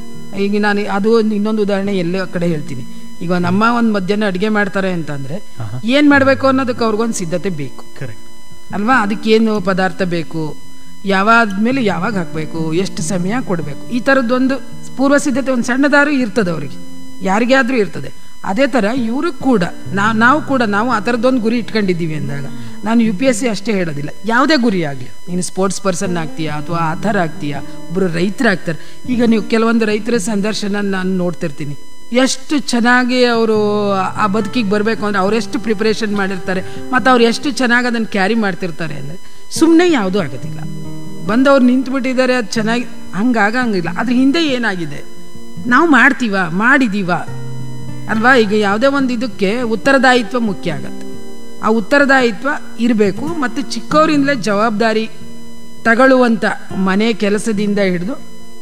ಈಗ ನಾನು ಅದು ಒಂದು ಇನ್ನೊಂದು ಉದಾಹರಣೆ ಎಲ್ಲೋ ಕಡೆ ಹೇಳ್ತೀನಿ ಈಗ ನಮ್ಮ ಒಂದು ಮಧ್ಯಾಹ್ನ ಅಡುಗೆ ಮಾಡ್ತಾರೆ ಅಂತಂದರೆ ಏನು ಮಾಡಬೇಕು ಅನ್ನೋದಕ್ಕೆ ಅವ್ರಿಗೊಂದು ಸಿದ್ಧತೆ ಬೇಕು ಕರೆಕ್ಟ್ ಅಲ್ವಾ ಅದಕ್ಕೇನು ಪದಾರ್ಥ ಬೇಕು ಯಾವಾದ್ಮೇಲೆ ಯಾವಾಗ ಹಾಕಬೇಕು ಎಷ್ಟು ಸಮಯ ಕೊಡಬೇಕು ಈ ಥರದ್ದೊಂದು ಪೂರ್ವ ಸಿದ್ಧತೆ ಒಂದು ಸಣ್ಣದಾರು ಇರ್ತದೆ ಅವರಿಗೆ ಯಾರಿಗೇ ಆದರೂ ಇರ್ತದೆ ಅದೇ ಥರ ಇವರು ಕೂಡ ನಾವು ನಾವು ಕೂಡ ನಾವು ಆ ಥರದ್ದೊಂದು ಗುರಿ ಇಟ್ಕೊಂಡಿದ್ದೀವಿ ಅಂದಾಗ ನಾನು ಯು ಪಿ ಎಸ್ ಸಿ ಅಷ್ಟೇ ಹೇಳೋದಿಲ್ಲ ಯಾವುದೇ ಗುರಿ ಆಗಲಿ ನೀನು ಸ್ಪೋರ್ಟ್ಸ್ ಪರ್ಸನ್ ಆಗ್ತೀಯಾ ಅಥವಾ ಆ ಥರ ಆಗ್ತೀಯಾ ಒಬ್ಬರು ರೈತರಾಗ್ತಾರೆ ಈಗ ನೀವು ಕೆಲವೊಂದು ರೈತರ ಸಂದರ್ಶನ ನಾನು ನೋಡ್ತಿರ್ತೀನಿ ಎಷ್ಟು ಚೆನ್ನಾಗಿ ಅವರು ಆ ಬದುಕಿಗೆ ಬರಬೇಕು ಅಂದರೆ ಅವರೆಷ್ಟು ಪ್ರಿಪ್ರೇಷನ್ ಮಾಡಿರ್ತಾರೆ ಮತ್ತು ಅವ್ರು ಎಷ್ಟು ಚೆನ್ನಾಗಿ ಅದನ್ನು ಕ್ಯಾರಿ ಮಾಡ್ತಿರ್ತಾರೆ ಅಂದರೆ ಸುಮ್ಮನೆ ಯಾವುದೂ ಆಗೋದಿಲ್ಲ ಬಂದವ್ರು ನಿಂತ್ಬಿಟ್ಟಿದ್ದಾರೆ ಅದು ಚೆನ್ನಾಗಿ ಹಂಗಾಗಂಗಿಲ್ಲ ಅದ್ರ ಹಿಂದೆ ಏನಾಗಿದೆ ನಾವು ಮಾಡ್ತೀವ ಮಾಡಿದೀವ ಅಲ್ವಾ ಈಗ ಯಾವುದೇ ಒಂದು ಇದಕ್ಕೆ ಉತ್ತರದಾಯಿತ್ವ ಮುಖ್ಯ ಆಗತ್ತೆ ಆ ಉತ್ತರದಾಯಿತ್ವ ಇರಬೇಕು ಮತ್ತು ಚಿಕ್ಕವರಿಂದಲೇ ಜವಾಬ್ದಾರಿ ತಗೊಳ್ಳುವಂಥ ಮನೆ ಕೆಲಸದಿಂದ ಹಿಡಿದು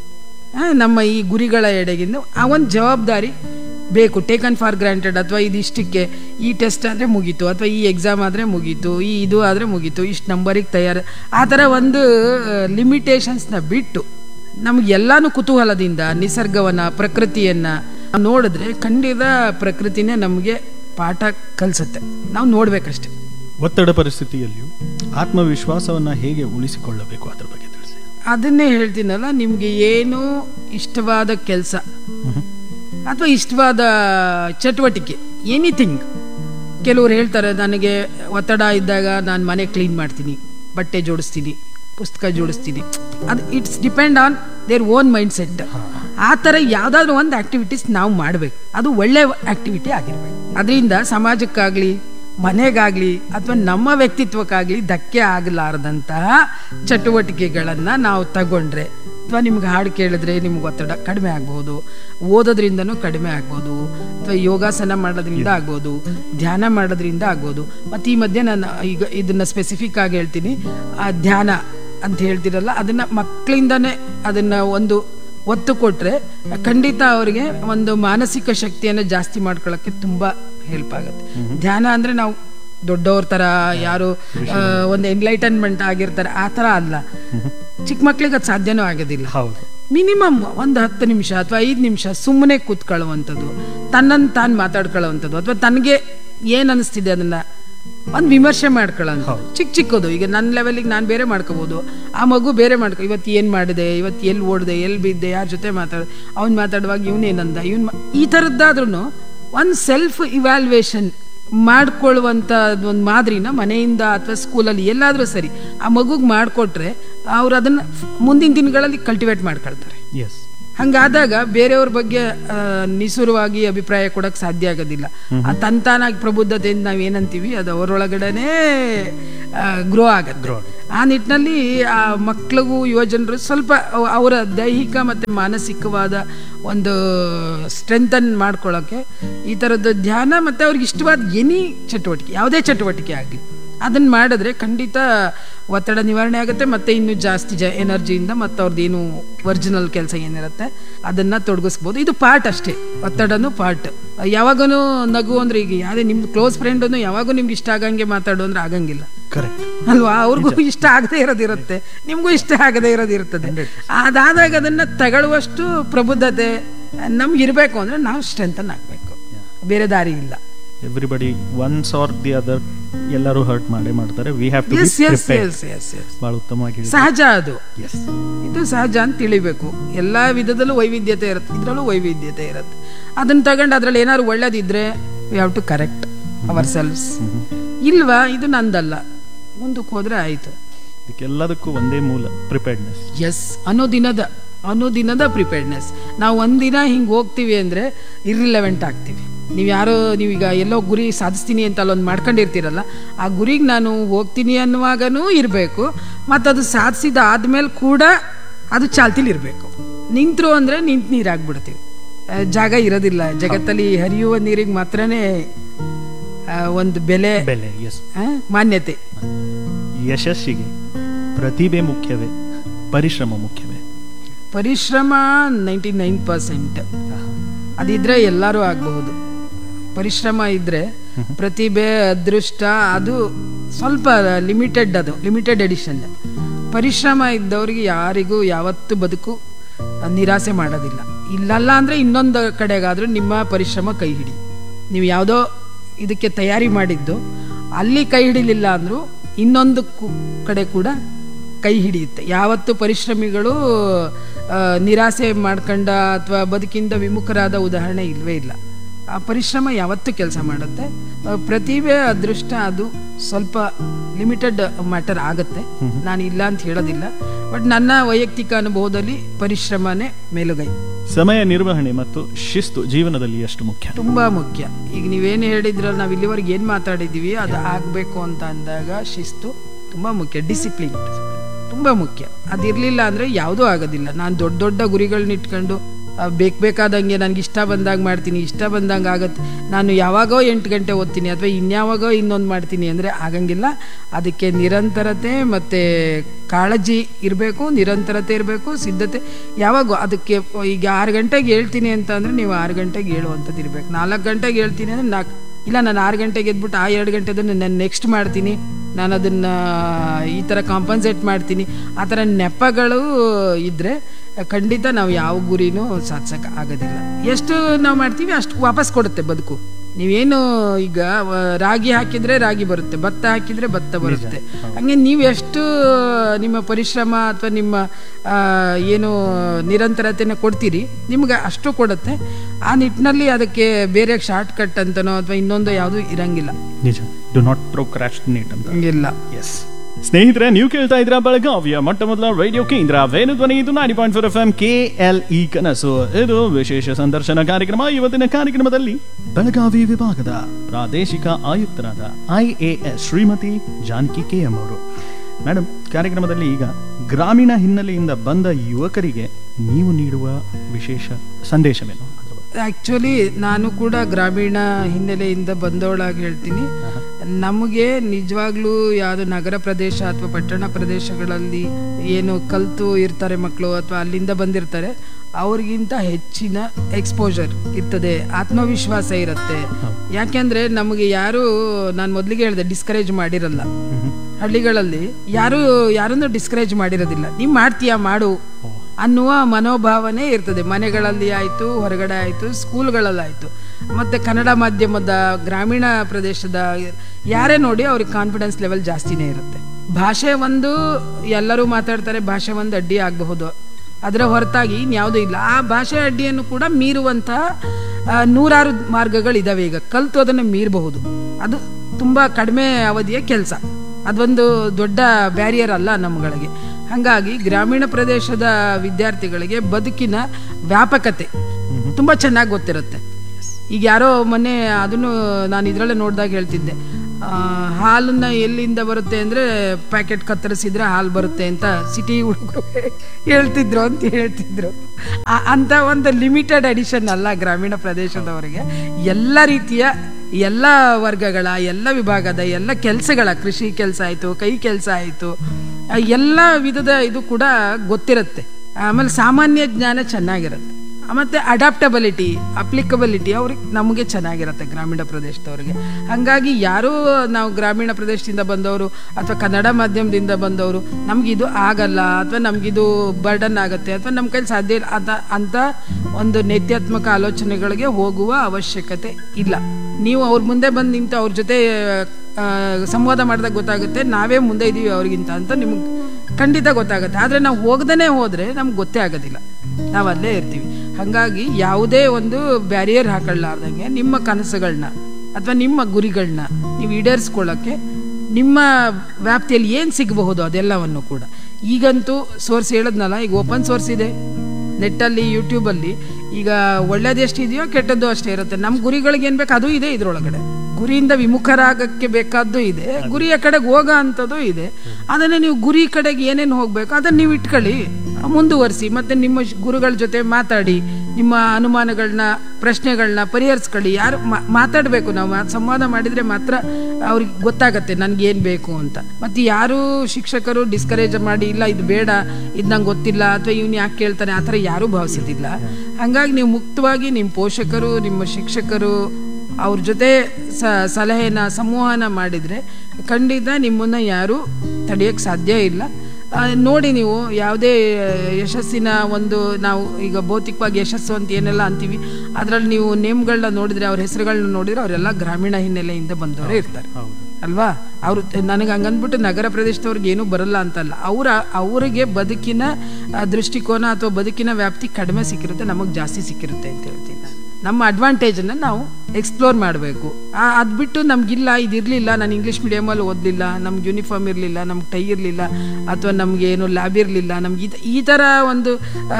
ಆ, ನಮ್ಮ ಈ ಗುರಿಗಳ ಎಡೆಗಿಂದ ಆ ಒಂದು ಜವಾಬ್ದಾರಿ ಬೇಕು ಟೇಕನ್ ಫಾರ್ ಗ್ರಾಂಟೆಡ್ ಅಥವಾ ಇದಿಷ್ಟಕ್ಕೆ ಈ ಟೆಸ್ಟ್ ಆದರೆ ಮುಗೀತು ಅಥವಾ ಈ ಎಕ್ಸಾಮ್ ಆದರೆ ಮುಗೀತು ಈ ಇದು ಆದರೆ ಮುಗೀತು ಇಷ್ಟು ನಂಬರಿಗೆ ತಯಾರು ಆ ಥರ ಒಂದು ಲಿಮಿಟೇಷನ್ಸ್ನ ಬಿಟ್ಟು ನಮ್ಗೆಲ್ಲಾನು ಕುತೂಹಲದಿಂದ ನಿಸರ್ಗವನ್ನ ಪ್ರಕೃತಿಯನ್ನ ನೋಡಿದ್ರೆ ಖಂಡಿತ ಪ್ರಕೃತಿನೇ ನಮಗೆ ಪಾಠ ಕಲಿಸುತ್ತೆ ನಾವು ನೋಡ್ಬೇಕಷ್ಟೆ ಒತ್ತಡ ಪರಿಸ್ಥಿತಿಯಲ್ಲಿಯೂ ಆತ್ಮವಿಶ್ವಾಸವನ್ನ ಹೇಗೆ ಉಳಿಸಿಕೊಳ್ಳಬೇಕು ಅದ್ರ ಬಗ್ಗೆ ತಿಳಿಸಿ ಅದನ್ನೇ ಹೇಳ್ತೀನಲ್ಲ ನಿಮ್ಗೆ ಏನು ಇಷ್ಟವಾದ ಕೆಲಸ ಅಥವಾ ಇಷ್ಟವಾದ ಚಟುವಟಿಕೆ ಎನಿಥಿಂಗ್ ಕೆಲವರು ಹೇಳ್ತಾರೆ ನನಗೆ ಒತ್ತಡ ಇದ್ದಾಗ ನಾನು ಮನೆ ಕ್ಲೀನ್ ಮಾಡ್ತೀನಿ ಬಟ್ಟೆ ಜೋಡಿಸ್ತೀನಿ ಪುಸ್ತಕ ಜೋಡಿಸ್ತೀನಿ ಅದು it's depend on their own mind set ಆ ಥರ ಯಾವುದಾದ್ರೂ ಒಂದು ಆಕ್ಟಿವಿಟೀಸ್ ನಾವು ಮಾಡಬೇಕು ಅದು ಒಳ್ಳೆ ಆಕ್ಟಿವಿಟಿ ಆಗಿರ್ಬೇಕು ಅದರಿಂದ ಸಮಾಜಕ್ಕಾಗಲಿ ಮನೆಗಾಗಲಿ ಅಥವಾ ನಮ್ಮ ವ್ಯಕ್ತಿತ್ವಕ್ಕಾಗಲಿ ಧಕ್ಕೆ ಆಗಲಾರದಂತಹ ಚಟುವಟಿಕೆಗಳನ್ನು ನಾವು ತಗೊಂಡ್ರೆ ಅಥವಾ ನಿಮ್ಗೆ ಹಾಡು ಕೇಳಿದ್ರೆ ನಿಮ್ಗೆ ಒತ್ತಡ ಕಡಿಮೆ ಆಗ್ಬೋದು ಓದೋದ್ರಿಂದನೂ ಕಡಿಮೆ ಆಗ್ಬೋದು ಅಥವಾ ಯೋಗಾಸನ ಮಾಡೋದ್ರಿಂದ ಆಗ್ಬೋದು ಧ್ಯಾನ ಮಾಡೋದ್ರಿಂದ ಆಗ್ಬೋದು ಮತ್ತು ಈ ಮಧ್ಯೆ ನಾನು ಈಗ ಇದನ್ನು ಸ್ಪೆಸಿಫಿಕ್ ಆಗಿ ಹೇಳ್ತೀನಿ ಆ ಧ್ಯಾನ ಅಂತ ಹೇಳ್ತಿರಲ್ಲ ಅದನ್ನು ಮಕ್ಕಳಿಂದನೇ ಅದನ್ನು ಒಂದು ಒತ್ತು ಕೊಟ್ಟರೆ ಖಂಡಿತ ಅವರಿಗೆ ಒಂದು ಮಾನಸಿಕ ಶಕ್ತಿಯನ್ನು ಜಾಸ್ತಿ ಮಾಡ್ಕೊಳ್ಳೋಕ್ಕೆ ತುಂಬ ಹೆಲ್ಪ್ ಆಗುತ್ತೆ ಧ್ಯಾನ ಅಂದರೆ ನಾವು ದೊಡ್ಡವ್ರ ಥರ ಯಾರು ಆ, ಒಂದು ಎನ್ಲೈಟನ್ಮೆಂಟ್ ಆಗಿರ್ತಾರೆ ಆ ಥರ ಅಲ್ಲ ಚಿಕ್ಕ ಮಕ್ಳಿಗೆ ಅದು ಸಾಧ್ಯನೂ ಆಗೋದಿಲ್ಲ ಹೌದು ಮಿನಿಮಮ್ ಒಂದು ಹತ್ತು ನಿಮಿಷ ಅಥವಾ ಐದು ನಿಮಿಷ ಸುಮ್ಮನೆ ಕೂತ್ಕೊಳ್ಳುವಂಥದ್ದು ತನ್ನನ್ನು ತಾನು ಮಾತಾಡ್ಕೊಳ್ಳುವಂಥದ್ದು ಅಥವಾ ತನಗೆ ಏನು ಅನಿಸ್ತಿದೆ ಅದನ್ನ ಒಂದು ವಿಮರ್ಶೆ ಮಾಡ್ಕೊಳ್ಳೋಂಥ ಚಿಕ್ಕ ಚಿಕ್ಕದು ಈಗ ನನ್ನ ಲೆವೆಲಿಗೆ ನಾನು ಬೇರೆ ಮಾಡ್ಕೋಬೋದು ಆ ಮಗು ಬೇರೆ ಮಾಡ್ಕೊ ಇವತ್ತು ಏನು ಮಾಡಿದೆ ಇವತ್ತು ಎಲ್ಲಿ ಓಡಿದೆ ಎಲ್ಲಿ ಬಿದ್ದೆ ಯಾರ ಜೊತೆ ಮಾತಾಡಿದೆ ಅವ್ನು ಮಾತಾಡುವಾಗ ಇವನೇನಂದ ಇವನ್ ಈ ಥರದ್ದಾದ್ರೂ ಒಂದು ಸೆಲ್ಫ್ ಇವ್ಯಾಲ್ಯೂಯೇಷನ್ ಮಾಡ್ಕೊಳ್ಳುವಂಥ ಒಂದು ಮಾದರಿನ ಮನೆಯಿಂದ ಅಥವಾ ಸ್ಕೂಲಲ್ಲಿ ಎಲ್ಲಾದರೂ ಸರಿ ಆ ಮಗುಗೆ ಮಾಡಿಕೊಟ್ರೆ ಅವ್ರು ಅದನ್ನು ಮುಂದಿನ ದಿನಗಳಲ್ಲಿ ಕಲ್ಟಿವೇಟ್ ಮಾಡ್ಕೊಳ್ತಾರೆ ಎಸ್ ಹಂಗಾದಾಗ ಬೇರೆಯವ್ರ ಬಗ್ಗೆ ಆ, ನಿಸೂರವಾಗಿ ಅಭಿಪ್ರಾಯ ಕೊಡಕ್ ಸಾಧ್ಯ ಆಗೋದಿಲ್ಲ ಆ ತಂತಾನಾಗಿ ಪ್ರಬುದ್ಧತೆಯಿಂದ ನಾವು ಏನಂತೀವಿ ಅದು ಅವರೊಳಗಡೆನೆ ಗ್ರೋ ಆಗತ್ತೆ ಆ ನಿಟ್ಟಿನಲ್ಲಿ ಆ ಮಕ್ಕಳಿಗೂ ಯುವಜನರು ಸ್ವಲ್ಪ ಅವ- ಅವರ ದೈಹಿಕ ಮತ್ತು ಮಾನಸಿಕವಾದ ಒಂದು ಸ್ಟ್ರೆಂಥನ್ ಮಾಡ್ಕೊಳ್ಳೋಕ್ಕೆ ಈ ಥರದ್ದು ಧ್ಯಾನ ಮತ್ತು ಅವ್ರಿಗೆ ಇಷ್ಟವಾದ ಎನಿ ಚಟುವಟಿಕೆ ಯಾವುದೇ ಚಟುವಟಿಕೆ ಆಗಲಿ ಅದನ್ನು ಮಾಡಿದ್ರೆ ಖಂಡಿತ ಒತ್ತಡ ನಿವಾರಣೆ ಆಗುತ್ತೆ ಮತ್ತೆ ಇನ್ನು ಜಾಸ್ತಿ ಜ ಎನರ್ಜಿಯಿಂದ ಮತ್ತು ಅವ್ರದ್ದು ಏನು ಒರಿಜಿನಲ್ ಕೆಲಸ ಏನಿರುತ್ತೆ ಅದನ್ನ ತೊಡಗಿಸ್ಬೋದು ಇದು ಪಾರ್ಟ್ ಅಷ್ಟೇ ಒತ್ತಡನು ಪಾರ್ಟ್ ಯಾವಾಗೂ ನಗು ಅಂದ್ರೆ ಈಗ ಯಾವುದೇ ನಿಮ್ಮ ಕ್ಲೋಸ್ ಫ್ರೆಂಡನ್ನು ಯಾವಾಗೂ ನಿಮ್ಗೆ ಇಷ್ಟ ಆಗಂಗೆ ಮಾತಾಡು ಅಂದ್ರೆ ಆಗಂಗಿಲ್ಲ ಕರೆಕ್ಟ್ ಅಲ್ವಾ ಅವ್ರಿಗೂ ಇಷ್ಟ ಆಗದೆ ಇರೋದಿರುತ್ತೆ ನಿಮಗೂ ಇಷ್ಟ ಆಗದೆ ಇರೋದಿರ್ತದೆ ಅದಾದಾಗ ಅದನ್ನ ತಗೊಳ್ಳುವಷ್ಟು ಪ್ರಬುದ್ಧತೆ ನಮ್ಗೆ ಇರಬೇಕು ಅಂದ್ರೆ ನಾವು ಸ್ಟ್ರೆಂತನ್ ಆಗಬೇಕು ಬೇರೆ ದಾರಿ ಇಲ್ಲ everybody ones are the other ಎಲ್ಲರೂ ಹರ್ಟ್ ಮಾಡೇ ಮಾಡ್ತಾರೆ we have to S S B S S S ಬಹಳ ಉತ್ತಮವಾಗಿ ಸಹಜ ಅದು ಎಸ್ ಇದು ಸಹಜ ಅಂತ ತಿಳಿಬೇಕು ಎಲ್ಲ ವಿಧದಲ್ಲೂ ವೈವಿಧ್ಯತೆ ಇರುತ್ತೆ ಇದರಲ್ಲೂ ವೈವಿಧ್ಯತೆ ಇರುತ್ತೆ ಅದನ್ನ ತಗೊಂಡು ಅದ್ರಲ್ಲಿ ಏನಾದ್ರು ಒಳ್ಳೇದಿದ್ರೆ we have to correct ourselves ಇಲ್ವಾ ಇದು ನಂದಲ್ಲ ಮುಂದಕ್ಕೆ ಹೋದ್ರೆ ಆಯ್ತು ಇದಕ್ಕೆಲ್ಲದಕ್ಕೂ ಒಂದೇ ಮೂಲ ಪ್ರಿಪೇರ್ಡ್ನೆಸ್ ಎಸ್ ಅನುದಿನದ ಅನುದಿನದ ಪ್ರಿಪೇರ್ಡ್ನೆಸ್ ನಾವು ಒಂದಿನ ಹಿಂಗೆ ಹೋಗ್ತೀವಿ ಅಂದರೆ ಇರ್ರಿಲೆವೆಂಟ್ ಆಗ್ತೀವಿ ನೀವು ಯಾರೋ ನೀವೀಗ ಎಲ್ಲೋ ಗುರಿ ಸಾಧಿಸ್ತೀನಿ ಅಂತ ಅಲ್ಲೊಂದು ಮಾಡ್ಕೊಂಡಿರ್ತೀರಲ್ಲ ಆ ಗುರಿಗೆ ನಾನು ಹೋಗ್ತೀನಿ ಅನ್ನುವಾಗನೂ ಇರಬೇಕು ಮತ್ತು ಅದು ಸಾಧಿಸಿದ ಆದಮೇಲೆ ಕೂಡ ಅದು ಚಾಲ್ತಿಲಿ ಇರಬೇಕು ನಿಂತರು ಅಂದರೆ ನಿಂತು ನೀರಾಗ್ಬಿಡ್ತೀವಿ ಆ, ಜಾಗ ಇರೋದಿಲ್ಲ ಜಗತ್ತಲ್ಲಿ ಹರಿಯುವ ನೀರಿಗೆ ಮಾತ್ರನೇ ಆ, ಒಂದು ಬೆಲೆ ಬೆಲೆ ಎಸ್ ಆ, ಮಾನ್ಯತೆ ಯಶಸ್ಸಿಗೆ ಪ್ರತಿಭೆ ಮುಖ್ಯವೇ ಪರಿಶ್ರಮ ಮುಖ್ಯವೇ ಪರಿಶ್ರಮ ನೈಂಟಿ ನೈನ್ ಪರ್ಸೆಂಟ್ ಅದಿದ್ರೆ ಎಲ್ಲರೂ ಆಗಬಹುದು ಪರಿಶ್ರಮ ಇದ್ರೆ ಪ್ರತಿಭೆ ಅದೃಷ್ಟ ಅದು ಸ್ವಲ್ಪ ಲಿಮಿಟೆಡ್ ಅದು ಲಿಮಿಟೆಡ್ ಎಡಿಷನ್ ಪರಿಶ್ರಮ ಇದ್ದವ್ರಿಗೆ ಯಾರಿಗೂ ಯಾವತ್ತೂ ಬದುಕು ನಿರಾಸೆ ಮಾಡೋದಿಲ್ಲ ಇಲ್ಲಲ್ಲ ಅಂದರೆ ಇನ್ನೊಂದು ಕಡೆಗಾದರೂ ನಿಮ್ಮ ಪರಿಶ್ರಮ ಕೈ ಹಿಡಿ ನೀವು ಯಾವುದೋ ಇದಕ್ಕೆ ತಯಾರಿ ಮಾಡಿದ್ದು ಅಲ್ಲಿ ಕೈ ಹಿಡಿಲಿಲ್ಲ ಅಂದರೂ ಇನ್ನೊಂದು ಕು- ಕಡೆ ಕೂಡ ಕೈ ಹಿಡಿಯುತ್ತೆ ಯಾವತ್ತು ಪರಿಶ್ರಮಿಗಳು ಆ, ನಿರಾಸೆ ಮಾಡ್ಕೊಂಡ ಅಥವಾ ಬದುಕಿಂದ ವಿಮುಖರಾದ ಉದಾಹರಣೆ ಇಲ್ವೇ ಇಲ್ಲ ಆ ಪರಿಶ್ರಮ ಯಾವತ್ತೂ ಕೆಲಸ ಮಾಡುತ್ತೆ ಆ, ಪ್ರತಿಭೆ ಅದೃಷ್ಟ ಅದು ಸ್ವಲ್ಪ ಲಿಮಿಟೆಡ್ ಮ್ಯಾಟರ್ ಆಗುತ್ತೆ ನಾನು ಇಲ್ಲ ಅಂತ ಹೇಳೋದಿಲ್ಲ ಬಟ್ ನನ್ನ ವೈಯಕ್ತಿಕ ಅನುಭವದಲ್ಲಿ ಪರಿಶ್ರಮನೇ ಮೇಲುಗೈ ಸಮಯ ನಿರ್ವಹಣೆ ಮತ್ತು ಶಿಸ್ತು ಜೀವನದಲ್ಲಿ ಎಷ್ಟು ಮುಖ್ಯ ತುಂಬಾ ಮುಖ್ಯ ಈಗ ನೀವೇನು ಹೇಳಿದ್ರಲ್ಲ ನಾವು ಇಲ್ಲಿವರೆಗೆ ಏನು ಮಾತಾಡಿದ್ದೀವಿ ಅದು ಆಗಬೇಕು ಅಂತ ಅಂದಾಗ ಶಿಸ್ತು ತುಂಬಾ ಮುಖ್ಯ ಡಿಸಿಪ್ಲಿನ್ ತುಂಬಾ ಮುಖ್ಯ ಅದಿರಲಿಲ್ಲ ಅಂದರೆ ಯಾವುದೂ ಆಗೋದಿಲ್ಲ ನಾನು ದೊಡ್ಡ ದೊಡ್ಡ ಗುರಿಗಳನ್ನ ಇಟ್ಕೊಂಡು ಬೇಕು ಬೇಕಾದಂಗೆ ನನಗೆ ಇಷ್ಟ ಬಂದಾಗ ಮಾಡ್ತೀನಿ ಇಷ್ಟ ಬಂದಂಗೆ ಆಗತ್ತೆ ನಾನು ಯಾವಾಗೋ ಎಂಟು ಗಂಟೆ ಓದ್ತೀನಿ ಅಥವಾ ಇನ್ಯಾವಾಗೋ ಇನ್ನೊಂದು ಮಾಡ್ತೀನಿ ಅಂದರೆ ಆಗಂಗಿಲ್ಲ ಅದಕ್ಕೆ ನಿರಂತರತೆ ಮತ್ತು ಕಾಳಜಿ ಇರಬೇಕು ನಿರಂತರತೆ ಇರಬೇಕು ಸಿದ್ಧತೆ ಯಾವಾಗ ಅದಕ್ಕೆ ಈಗ ಆರು ಗಂಟೆಗೆ ಹೇಳ್ತೀನಿ ಅಂತ ಅಂದರೆ ನೀವು ಆರು ಗಂಟೆಗೆ ಹೇಳುವಂಥದ್ದು ಇರಬೇಕು ನಾಲ್ಕು ಗಂಟೆಗೆ ಹೇಳ್ತೀನಿ ಅಂದರೆ ನಾಲ್ಕು ಇಲ್ಲ ನಾನು ಆರು ಗಂಟೆಗೆ ಎದ್ಬಿಟ್ಟು ಆ ಎರಡು ಗಂಟೆದನ್ನು ನಾನು ನೆಕ್ಸ್ಟ್ ಮಾಡ್ತೀನಿ ನಾನು ಅದನ್ನು ಈ ಥರ ಕಾಂಪನ್ಸೇಟ್ ಮಾಡ್ತೀನಿ ಆ ಥರ ನೆಪಗಳು ಇದ್ದರೆ ಖಂಡಿತ ನಾವು ಯಾವ ಗುರಿನೂ ಸಾಧಿಸಕ್ಕೆ ಆಗೋದಿಲ್ಲ ಎಷ್ಟು ನಾವು ಮಾಡ್ತೀವಿ ಅಷ್ಟು ವಾಪಸ್ ಕೊಡುತ್ತೆ ಬದುಕು ನೀವೇನು ಈಗ ಆ, ರಾಗಿ ಹಾಕಿದ್ರೆ ರಾಗಿ ಬರುತ್ತೆ ಭತ್ತ ಹಾಕಿದ್ರೆ ಭತ್ತ ಬರುತ್ತೆ ಹಂಗೆ ನೀವು ಎಷ್ಟು ನಿಮ್ಮ ಪರಿಶ್ರಮ ಅಥವಾ ನಿಮ್ಮ ಆ, ಏನು ನಿರಂತರತೆನ ಕೊಡ್ತೀರಿ ನಿಮ್ಗೆ ಅಷ್ಟು ಕೊಡುತ್ತೆ ಆ ನಿಟ್ಟಿನಲ್ಲಿ ಅದಕ್ಕೆ ಬೇರೆ ಶಾರ್ಟ್ ಕಟ್ ಅಂತನೋ ಅಥವಾ ಇನ್ನೊಂದು ಯಾವುದೂ ಇರಂಗಿಲ್ಲ ನಿಜ ಡು ನಾಟ್ ಪ್ರೊಕ್ರಾಸ್ಟಿನೇಟ್ ಅಂತ ಇಲ್ಲ ಎಸ್ ಸ್ನೇಹಿತರೆ ನೀವು ಕೇಳ್ತಾ ಇದ್ರ ಬೆಳಗಾವಿಯ ಮೊಟ್ಟ ಮೊದಲ ರೇಡಿಯೋ ಕೇಂದ್ರ ವೇಣು ಧ್ವನಿ ಇದು ninety point four F M K L E ಕನಸು ಇದು ವಿಶೇಷ ಸಂದರ್ಶನ ಕಾರ್ಯಕ್ರಮ ಇವತ್ತಿನ ಕಾರ್ಯಕ್ರಮದಲ್ಲಿ ಬೆಳಗಾವಿ ವಿಭಾಗದ ಪ್ರಾದೇಶಿಕ ಆಯುಕ್ತರಾದ I A S Shrimati Janaki K M ಅವರು ಮೇಡಮ್ ಕಾರ್ಯಕ್ರಮದಲ್ಲಿ ಈಗ ಗ್ರಾಮೀಣ ಹಿನ್ನೆಲೆಯಿಂದ ಬಂದ ಯುವಕರಿಗೆ ನೀವು ನೀಡುವ ವಿಶೇಷ ಸಂದೇಶವೇನು ಅದ್ರ ಬಗ್ಗೆ? ಆ್ಯಕ್ಚುಲಿ ನಾನು ಕೂಡ ಗ್ರಾಮೀಣ ಹಿನ್ನೆಲೆಯಿಂದ ಬಂದವಳಾಗಿ ಹೇಳ್ತೀನಿ ನಮಗೆ ನಿಜವಾಗ್ಲೂ ಯಾವುದು ನಗರ ಪ್ರದೇಶ ಅಥವಾ ಪಟ್ಟಣ ಪ್ರದೇಶಗಳಲ್ಲಿ ಏನು ಕಲ್ತು ಇರ್ತಾರೆ ಮಕ್ಕಳು ಅಥವಾ ಅಲ್ಲಿಂದ ಬಂದಿರ್ತಾರೆ ಅವ್ರಿಗಿಂತ ಹೆಚ್ಚಿನ ಎಕ್ಸ್ಪೋಜರ್ ಇರ್ತದೆ ಆತ್ಮವಿಶ್ವಾಸ ಇರುತ್ತೆ ಯಾಕೆಂದ್ರೆ ನಮಗೆ ಯಾರು ನಾನು ಮೊದಲಿಗೆ ಹೇಳಿದೆ ಡಿಸ್ಕರೇಜ್ ಮಾಡಿರಲ್ಲ ಹಳ್ಳಿಗಳಲ್ಲಿ ಯಾರು ಯಾರನ್ನು ಡಿಸ್ಕರೇಜ್ ಮಾಡಿರೋದಿಲ್ಲ ನೀವು ಮಾಡ್ತೀಯಾ ಮಾಡು ಅನ್ನುವ ಮನೋಭಾವನೆ ಇರ್ತದೆ ಮನೆಗಳಲ್ಲಿ ಆಯಿತು ಹೊರಗಡೆ ಆಯಿತು ಸ್ಕೂಲ್ಗಳಲ್ಲಾಯಿತು ಮತ್ತು ಕನ್ನಡ ಮಾಧ್ಯಮದ ಗ್ರಾಮೀಣ ಪ್ರದೇಶದ ಯಾರೇ ನೋಡಿ ಅವ್ರಿಗೆ ಕಾನ್ಫಿಡೆನ್ಸ್ ಲೆವೆಲ್ ಜಾಸ್ತಿನೇ ಇರುತ್ತೆ ಭಾಷೆ ಒಂದು ಎಲ್ಲರೂ ಮಾತಾಡ್ತಾರೆ ಭಾಷೆ ಒಂದು ಅಡ್ಡಿ ಆಗಬಹುದು ಅದರ ಹೊರತಾಗಿ ಇನ್ಯಾವುದೂ ಇಲ್ಲ ಆ ಭಾಷೆ ಅಡ್ಡಿಯನ್ನು ಕೂಡ ಮೀರುವಂತಹ ಆ, ನೂರಾರು ಮಾರ್ಗಗಳಿದಾವೆ ಈಗ ಕಲ್ತು ಅದನ್ನು ಮೀರಬಹುದು ಅದು ತುಂಬ ಕಡಿಮೆ ಅವಧಿಯ ಕೆಲಸ ಅದೊಂದು ದೊಡ್ಡ ಬ್ಯಾರಿಯರ್ ಅಲ್ಲ ನಮ್ಮಗಳಿಗೆ ಹಾಗಾಗಿ ಗ್ರಾಮೀಣ ಪ್ರದೇಶದ ವಿದ್ಯಾರ್ಥಿಗಳಿಗೆ ಬದುಕಿನ ವ್ಯಾಪಕತೆ ತುಂಬ ಚೆನ್ನಾಗಿ ಗೊತ್ತಿರುತ್ತೆ ಈಗ ಯಾರೋ ಮೊನ್ನೆ ಅದನ್ನು ನಾನು ಇದರಲ್ಲೇ ನೋಡಿದಾಗ ಹೇಳ್ತಿದ್ದೆ ಆ, ಹಾಲನ್ನ ಎಲ್ಲಿಂದ ಬರುತ್ತೆ ಅಂದರೆ ಪ್ಯಾಕೆಟ್ ಕತ್ತರಿಸಿದ್ರೆ ಹಾಲು ಬರುತ್ತೆ ಅಂತ ಸಿಟಿ ಹುಡುಗರು ಹೇಳ್ತಿದ್ರು ಅಂತ ಹೇಳ್ತಿದ್ರು ಆ- ಅಂತ ಒಂದು ಲಿಮಿಟೆಡ್ ಎಡಿಷನ್ ಅಲ್ಲ ಗ್ರಾಮೀಣ ಪ್ರದೇಶದವರಿಗೆ ಎಲ್ಲ ರೀತಿಯ ಎಲ್ಲ ವರ್ಗಗಳ ಎಲ್ಲ ವಿಭಾಗದ ಎಲ್ಲ ಕೆಲಸಗಳ ಕೃಷಿ ಕೆಲಸ ಆಯಿತು ಕೈ ಕೆಲಸ ಆಯಿತು ಎಲ್ಲ ವಿಧದ ಇದು ಕೂಡ ಗೊತ್ತಿರುತ್ತೆ ಆಮೇಲೆ ಸಾಮಾನ್ಯ ಜ್ಞಾನ ಚೆನ್ನಾಗಿರುತ್ತೆ ಮತ್ತು ಅಡಾಪ್ಟಬಿಲಿಟಿ ಅಪ್ಲಿಕಬಿಲಿಟಿ ಅವ್ರಿಗೆ ನಮಗೆ ಚೆನ್ನಾಗಿರುತ್ತೆ ಗ್ರಾಮೀಣ ಪ್ರದೇಶದವ್ರಿಗೆ ಹಾಗಾಗಿ ಯಾರೂ ನಾವು ಗ್ರಾಮೀಣ ಪ್ರದೇಶದಿಂದ ಬಂದವರು ಅಥವಾ ಕನ್ನಡ ಮಾಧ್ಯಮದಿಂದ ಬಂದವರು ನಮಗಿದು ಆಗಲ್ಲ ಅಥವಾ ನಮಗಿದು ಬರ್ಡನ್ ಆಗುತ್ತೆ ಅಥವಾ ನಮ್ಮ ಕೈಲಿ ಸಾಧ್ಯ ಇಲ್ಲ ಅಂತ ಅಂತ ಒಂದು ನೈತ್ಯಾತ್ಮಕ ಆಲೋಚನೆಗಳಿಗೆ ಹೋಗುವ ಅವಶ್ಯಕತೆ ಇಲ್ಲ ನೀವು ಅವ್ರ ಮುಂದೆ ಬಂದು ನಿಂತು ಅವ್ರ ಜೊತೆ ಆ, ಸಂವಾದ ಮಾಡಿದಾಗ ಗೊತ್ತಾಗುತ್ತೆ ನಾವೇ ಮುಂದೆ ಇದ್ದೀವಿ ಅವ್ರಿಗಿಂತ ಅಂತ ನಿಮ್ಗೆ ಖಂಡಿತ ಗೊತ್ತಾಗುತ್ತೆ ಆದರೆ ನಾವು ಹೋಗದೇ ಹೋದರೆ ನಮ್ಗೆ ಗೊತ್ತೇ ಆಗೋದಿಲ್ಲ ನಾವು ಅಲ್ಲೇ ಇರ್ತೀವಿ ಹಾಗಾಗಿ ಯಾವುದೇ ಒಂದು ಬ್ಯಾರಿಯರ್ ಹಾಕೊಳ್ಳಾರ್ದಂಗೆ ನಿಮ್ಮ ಕನಸುಗಳನ್ನ ಅಥವಾ ನಿಮ್ಮ ಗುರಿಗಳನ್ನ ನೀವು ಈಡೇರಿಸ್ಕೊಳ್ಳೋಕ್ಕೆ ನಿಮ್ಮ ವ್ಯಾಪ್ತಿಯಲ್ಲಿ ಏನು ಸಿಗಬಹುದು ಅದೆಲ್ಲವನ್ನು ಕೂಡ ಈಗಂತೂ ಸೋರ್ಸ್ ಹೇಳದ್ನಲ್ಲ ಈಗ ಓಪನ್ ಸೋರ್ಸ್ ಇದೆ ನೆಟ್ಟಲ್ಲಿ ಯೂಟ್ಯೂಬಲ್ಲಿ ಈಗ ಒಳ್ಳೇದು ಎಷ್ಟಿದೆಯೋ ಕೆಟ್ಟದ್ದು ಅಷ್ಟೇ ಇರುತ್ತೆ ನಮ್ಮ ಗುರಿಗಳಿಗೆ ಏನು ಬೇಕು ಅದು ಇದೆ ಇದ್ರೊಳಗಡೆ ಗುರಿಯಿಂದ ವಿಮುಖರಾಗಕ್ಕೆ ಬೇಕಾದ್ದು ಇದೆ ಗುರಿಯ ಕಡೆಗೆ ಹೋಗೋ ಅಂಥದ್ದು ಇದೆ ಅದನ್ನು ನೀವು ಗುರಿ ಕಡೆಗೆ ಏನೇನು ಹೋಗಬೇಕು ಅದನ್ನು ನೀವು ಇಟ್ಕೊಳ್ಳಿ ಮುಂದುವರಿಸಿ ಮತ್ತು ನಿಮ್ಮ ಶ್- ಗುರುಗಳ ಜೊತೆ ಮಾತಾಡಿ ನಿಮ್ಮ ಅನುಮಾನಗಳನ್ನ ಪ್ರಶ್ನೆಗಳನ್ನ ಪರಿಹರಿಸ್ಕೊಳ್ಳಿ ಯಾರು ಮಾ- ಮಾತಾಡಬೇಕು ನಾವು ಮಾತ್- ಸಂವಾದ ಮಾಡಿದರೆ ಮಾತ್ರ ಅವ್ರಿಗೆ ಗೊತ್ತಾಗತ್ತೆ ನನಗೇನು ಬೇಕು ಅಂತ ಮತ್ತು ಯಾರು ಶಿಕ್ಷಕರು ಡಿಸ್ಕರೇಜ್ ಮಾಡಿ ಇಲ್ಲ ಇದು ಬೇಡ ಇದು ನಂಗೆ ಗೊತ್ತಿಲ್ಲ ಅಥವಾ ಇವ್ನು ಯಾಕೆ ಕೇಳ್ತಾನೆ ಆ ಥರ ಯಾರೂ ಭಾವಿಸೋದಿಲ್ಲ ಹಾಗಾಗಿ ನೀವು ಮುಕ್ತವಾಗಿ ನಿಮ್ಮ ಪೋಷಕರು ನಿಮ್ಮ ಶಿಕ್ಷಕರು ಅವ್ರ ಜೊತೆ ಸ ಸಲಹೆನ ಸಂವಹನ ಮಾಡಿದರೆ ಖಂಡಿತ ನಿಮ್ಮನ್ನು ಯಾರೂ ತಡೆಯೋಕ್ಕೆ ಸಾಧ್ಯ ಇಲ್ಲ ಆ, ನೋಡಿ ನೀವು ಯಾವುದೇ ಯಶಸ್ಸಿನ ಒಂದು ನಾವು ಈಗ ಭೌತಿಕವಾಗಿ ಯಶಸ್ಸು ಅಂತ ಏನೆಲ್ಲ ಅಂತೀವಿ ಅದರಲ್ಲಿ ನೀವು ನೇಮ್ಗಳನ್ನ ನೋಡಿದರೆ ಅವ್ರ ಹೆಸರುಗಳನ್ನ ನೋಡಿದ್ರೆ ಅವರೆಲ್ಲ ಗ್ರಾಮೀಣ ಹಿನ್ನೆಲೆಯಿಂದ ಬಂದವರೇ ಇರ್ತಾರೆ ಹೌದು ಅಲ್ವಾ ಅವರು ನನಗೆ ಹಂಗಂದ್ಬಿಟ್ಟು ನಗರ ಪ್ರದೇಶದವ್ರಿಗೆ ಏನೂ ಬರಲ್ಲ ಅಂತಲ್ಲ ಅವರ ಅವರಿಗೆ ಬದುಕಿನ ಆ, ದೃಷ್ಟಿಕೋನ ಅಥವಾ ಬದುಕಿನ ವ್ಯಾಪ್ತಿ ಕಡಿಮೆ ಸಿಕ್ಕಿರುತ್ತೆ ನಮಗೆ ಜಾಸ್ತಿ ಸಿಕ್ಕಿರುತ್ತೆ ಅಂತ ಹೇಳ್ತೀನಿ ನಾನು ನಮ್ಮ ಅಡ್ವಾಂಟೇಜನ್ನು ನಾವು ಎಕ್ಸ್ಪ್ಲೋರ್ ಮಾಡಬೇಕು ಅದು ಬಿಟ್ಟು ನಮಗಿಲ್ಲ ಇದಿರಲಿಲ್ಲ ನಾನು ಇಂಗ್ಲೀಷ್ ಮೀಡಿಯಮಲ್ಲಿ ಓದಲಿಲ್ಲ ನಮ್ಗೆ ಯೂನಿಫಾರ್ಮ್ ಇರಲಿಲ್ಲ ನಮ್ಗೆ ಟೈ ಇರಲಿಲ್ಲ ಅಥವಾ ನಮ್ಗೆ ಏನು ಲ್ಯಾಬ್ ಇರಲಿಲ್ಲ ನಮ್ಗೆ ಇದು ಈ ಥರ ಒಂದು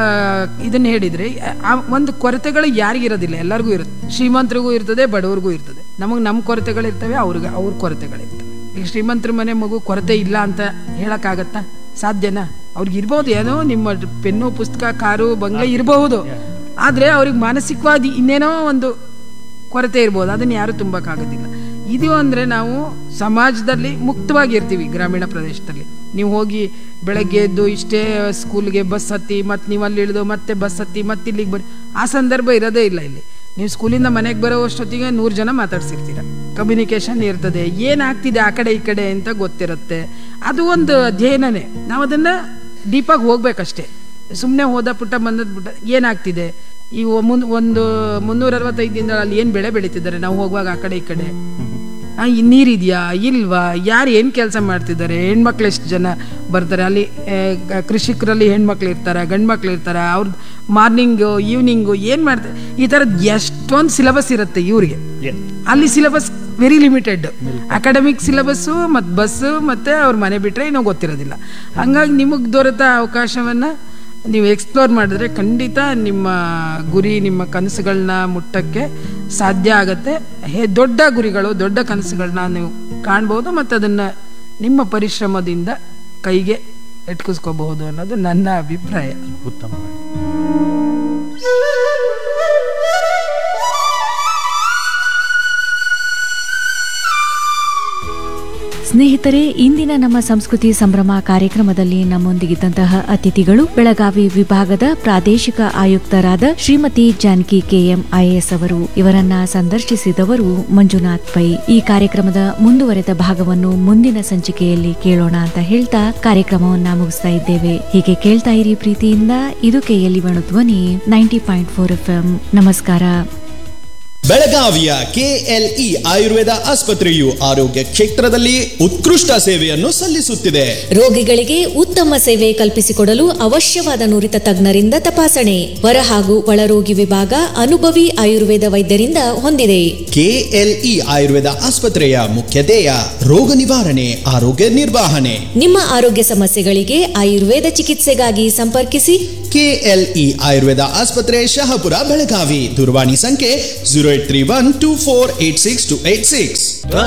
ಇದನ್ನು ಹೇಳಿದರೆ ಆ ಒಂದು ಕೊರತೆಗಳು ಯಾರಿಗಿರೋದಿಲ್ಲ ಎಲ್ಲರಿಗೂ ಇರುತ್ತೆ ಶ್ರೀಮಂತರಿಗೂ ಇರ್ತದೆ ಬಡವ್ರಿಗೂ ಇರ್ತದೆ ನಮಗೆ ನಮ್ಮ ಕೊರತೆಗಳಿರ್ತವೆ ಅವ್ರಿಗೆ ಅವ್ರ ಕೊರತೆಗಳಿರ್ತವೆ ಈಗ ಶ್ರೀಮಂತರ ಮನೆ ಮಗು ಕೊರತೆ ಇಲ್ಲ ಅಂತ ಹೇಳೋಕ್ಕಾಗತ್ತಾ ಸಾಧ್ಯನಾ ಅವ್ರಿಗೆ ಇರ್ಬೋದು ಏನೋ ನಿಮ್ಮ ಪೆನ್ನು ಪುಸ್ತಕ ಕಾರು ಬಂಗ್ಲೆ ಇರಬಹುದು ಆದರೆ ಅವ್ರಿಗೆ ಮಾನಸಿಕವಾದಿ ಇನ್ನೇನೋ ಒಂದು ಕೊರತೆ ಇರ್ಬೋದು ಅದನ್ನು ಯಾರು ತುಂಬಕ್ಕಾಗೋದಿಲ್ಲ ಇದು ಅಂದರೆ ನಾವು ಸಮಾಜದಲ್ಲಿ ಮುಕ್ತವಾಗಿರ್ತೀವಿ ಗ್ರಾಮೀಣ ಪ್ರದೇಶದಲ್ಲಿ ನೀವು ಹೋಗಿ ಬೆಳಗ್ಗೆ ಎದ್ದು ಇಷ್ಟೇ ಸ್ಕೂಲ್ಗೆ ಬಸ್ ಹತ್ತಿ ಮತ್ತು ನೀವು ಅಲ್ಲಿ ಇಳಿದು ಮತ್ತೆ ಬಸ್ ಹತ್ತಿ ಮತ್ತೆ ಇಲ್ಲಿಗೆ ಬರ್ರಿ ಆ ಸಂದರ್ಭ ಇರೋದೇ ಇಲ್ಲ ಇಲ್ಲಿ ನೀವು ಸ್ಕೂಲಿಂದ ಮನೆಗೆ ಬರೋ ಅಷ್ಟೊತ್ತಿಗೆ ನೂರು ಜನ ಮಾತಾಡ್ಸಿರ್ತೀರ ಕಮ್ಯುನಿಕೇಷನ್ ಇರ್ತದೆ ಏನಾಗ್ತಿದೆ ಆ ಕಡೆ ಈ ಕಡೆ ಅಂತ ಗೊತ್ತಿರುತ್ತೆ ಅದು ಒಂದು ಅಧ್ಯಯನನೇ ನಾವು ಅದನ್ನು ಡೀಪಾಗಿ ಹೋಗ್ಬೇಕಷ್ಟೇ ಸುಮ್ಮನೆ ಹೋದ ಪುಟ್ಟ ಬಂದದ್ ಪುಟ್ಟ ಏನಾಗ್ತಿದೆ ಈ ಮುನ್ ಒಂದು ಮುನ್ನೂರ ಅರವತ್ತೈದು ದಿನದಲ್ಲಿ ಅಲ್ಲಿ ಏನು ಬೆಳೆ ಬೆಳೀತಿದ್ದಾರೆ ನಾವು ಹೋಗುವಾಗ ಆ ಕಡೆ ಈ ಕಡೆ ಆ, ಈ ನೀರಿದೆಯಾ ಇಲ್ವಾ ಯಾರು ಏನು ಕೆಲಸ ಮಾಡ್ತಿದ್ದಾರೆ ಹೆಣ್ಮಕ್ಳು ಎಷ್ಟು ಜನ ಬರ್ತಾರೆ ಅಲ್ಲಿ ಆ, ಗ- ಕೃಷಿಕರಲ್ಲಿ ಹೆಣ್ಮಕ್ಳು ಇರ್ತಾರೆ ಗಂಡು ಮಕ್ಳು ಇರ್ತಾರೆ ಅವ್ರದ್ದು ಮಾರ್ನಿಂಗು ಈವ್ನಿಂಗು ಏನು ಮಾಡ್ತಾರೆ ಈ ಥರದ್ದು ಎಷ್ಟೊಂದು ಸಿಲೆಬಸ್ ಇರುತ್ತೆ ಇವ್ರಿಗೆ ಅಲ್ಲಿ syllabus very limited academic syllabus ಮತ್ತು ಬಸ್ಸು ಮತ್ತು ಅವ್ರ ಮನೆ ಬಿಟ್ಟರೆ ಏನೋ ಗೊತ್ತಿರೋದಿಲ್ಲ ಹಂಗಾಗಿ ನಿಮಗೆ ದೊರೆತ ಅವಕಾಶವನ್ನು ನೀವು ಎಕ್ಸ್ಪ್ಲೋರ್ ಮಾಡಿದ್ರೆ ಖಂಡಿತ ನಿಮ್ಮ ಗುರಿ ನಿಮ್ಮ ಕನಸುಗಳನ್ನ ಮುಟ್ಟಕ್ಕೆ ಸಾಧ್ಯ ಆಗುತ್ತೆ ಹೇ ದೊಡ್ಡ ಗುರಿಗಳು ದೊಡ್ಡ ಕನಸುಗಳನ್ನ ನೀವು ಕಾಣ್ಬೋದು ಮತ್ತು ಅದನ್ನು ನಿಮ್ಮ ಪರಿಶ್ರಮದಿಂದ ಕೈಗೆ ಎಟ್ಕಿಸ್ಕೋಬಹುದು ಅನ್ನೋದು ನನ್ನ ಅಭಿಪ್ರಾಯ ಉತ್ತಮ ಸ್ನೇಹಿತರೆ ಇಂದಿನ ನಮ್ಮ ಸಂಸ್ಕೃತಿ ಸಂಭ್ರಮ ಕಾರ್ಯಕ್ರಮದಲ್ಲಿ ನಮ್ಮೊಂದಿಗಿದ್ದಂತಹ ಅತಿಥಿಗಳು ಬೆಳಗಾವಿ ವಿಭಾಗದ ಪ್ರಾದೇಶಿಕ ಆಯುಕ್ತರಾದ ಶ್ರೀಮತಿ ಜಾನಕಿ ಕೆಎಂ ಐಎಎಸ್ ಅವರು ಇವರನ್ನ ಸಂದರ್ಶಿಸಿದವರು ಮಂಜುನಾಥ್ ಪೈ ಈ ಕಾರ್ಯಕ್ರಮದ ಮುಂದುವರೆದ ಭಾಗವನ್ನು ಮುಂದಿನ ಸಂಚಿಕೆಯಲ್ಲಿ ಕೇಳೋಣ ಅಂತ ಹೇಳ್ತಾ ಕಾರ್ಯಕ್ರಮವನ್ನ ಮುಗಿಸ್ತಾ ಇದ್ದೇವೆ ಹೀಗೆ ಕೇಳ್ತಾ ಇರಿ ಪ್ರೀತಿಯಿಂದ ಇದು KLE Dhwani ninety point four F ನಮಸ್ಕಾರ ಬೆಳಗಾವಿಯ ಕೆಎಲ್ಇ ಆಯುರ್ವೇದ ಆಸ್ಪತ್ರೆಯು ಆರೋಗ್ಯ ಕ್ಷೇತ್ರದಲ್ಲಿ ಉತ್ಕೃಷ್ಟ ಸೇವೆಯನ್ನು ಸಲ್ಲಿಸುತ್ತಿದೆ ರೋಗಿಗಳಿಗೆ ಉತ್ತಮ ಸೇವೆ ಕಲ್ಪಿಸಿಕೊಡಲು ಅವಶ್ಯವಾದ ನುರಿತ ತಜ್ಞರಿಂದ ತಪಾಸಣೆ ಹೊರ ಹಾಗೂ ಒಳರೋಗಿ ವಿಭಾಗ ಅನುಭವಿ ಆಯುರ್ವೇದ ವೈದ್ಯರಿಂದ ಹೊಂದಿದೆ ಕೆಎಲ್ಇ ಆಯುರ್ವೇದ ಆಸ್ಪತ್ರೆಯ ಮುಖ್ಯ ಧ್ಯೇಯ ರೋಗ ನಿವಾರಣೆ ಆರೋಗ್ಯ ನಿರ್ವಹಣೆ ನಿಮ್ಮ ಆರೋಗ್ಯ ಸಮಸ್ಯೆಗಳಿಗೆ ಆಯುರ್ವೇದ ಚಿಕಿತ್ಸೆಗಾಗಿ ಸಂಪರ್ಕಿಸಿ ಕೆಎಲ್ಇ ಆಯುರ್ವೇದ ಆಸ್ಪತ್ರೆ ಶಹಾಪುರ ಬೆಳಗಾವಿ ದೂರವಾಣಿ ಸಂಖ್ಯೆ zero eight three one two four eight six two eight six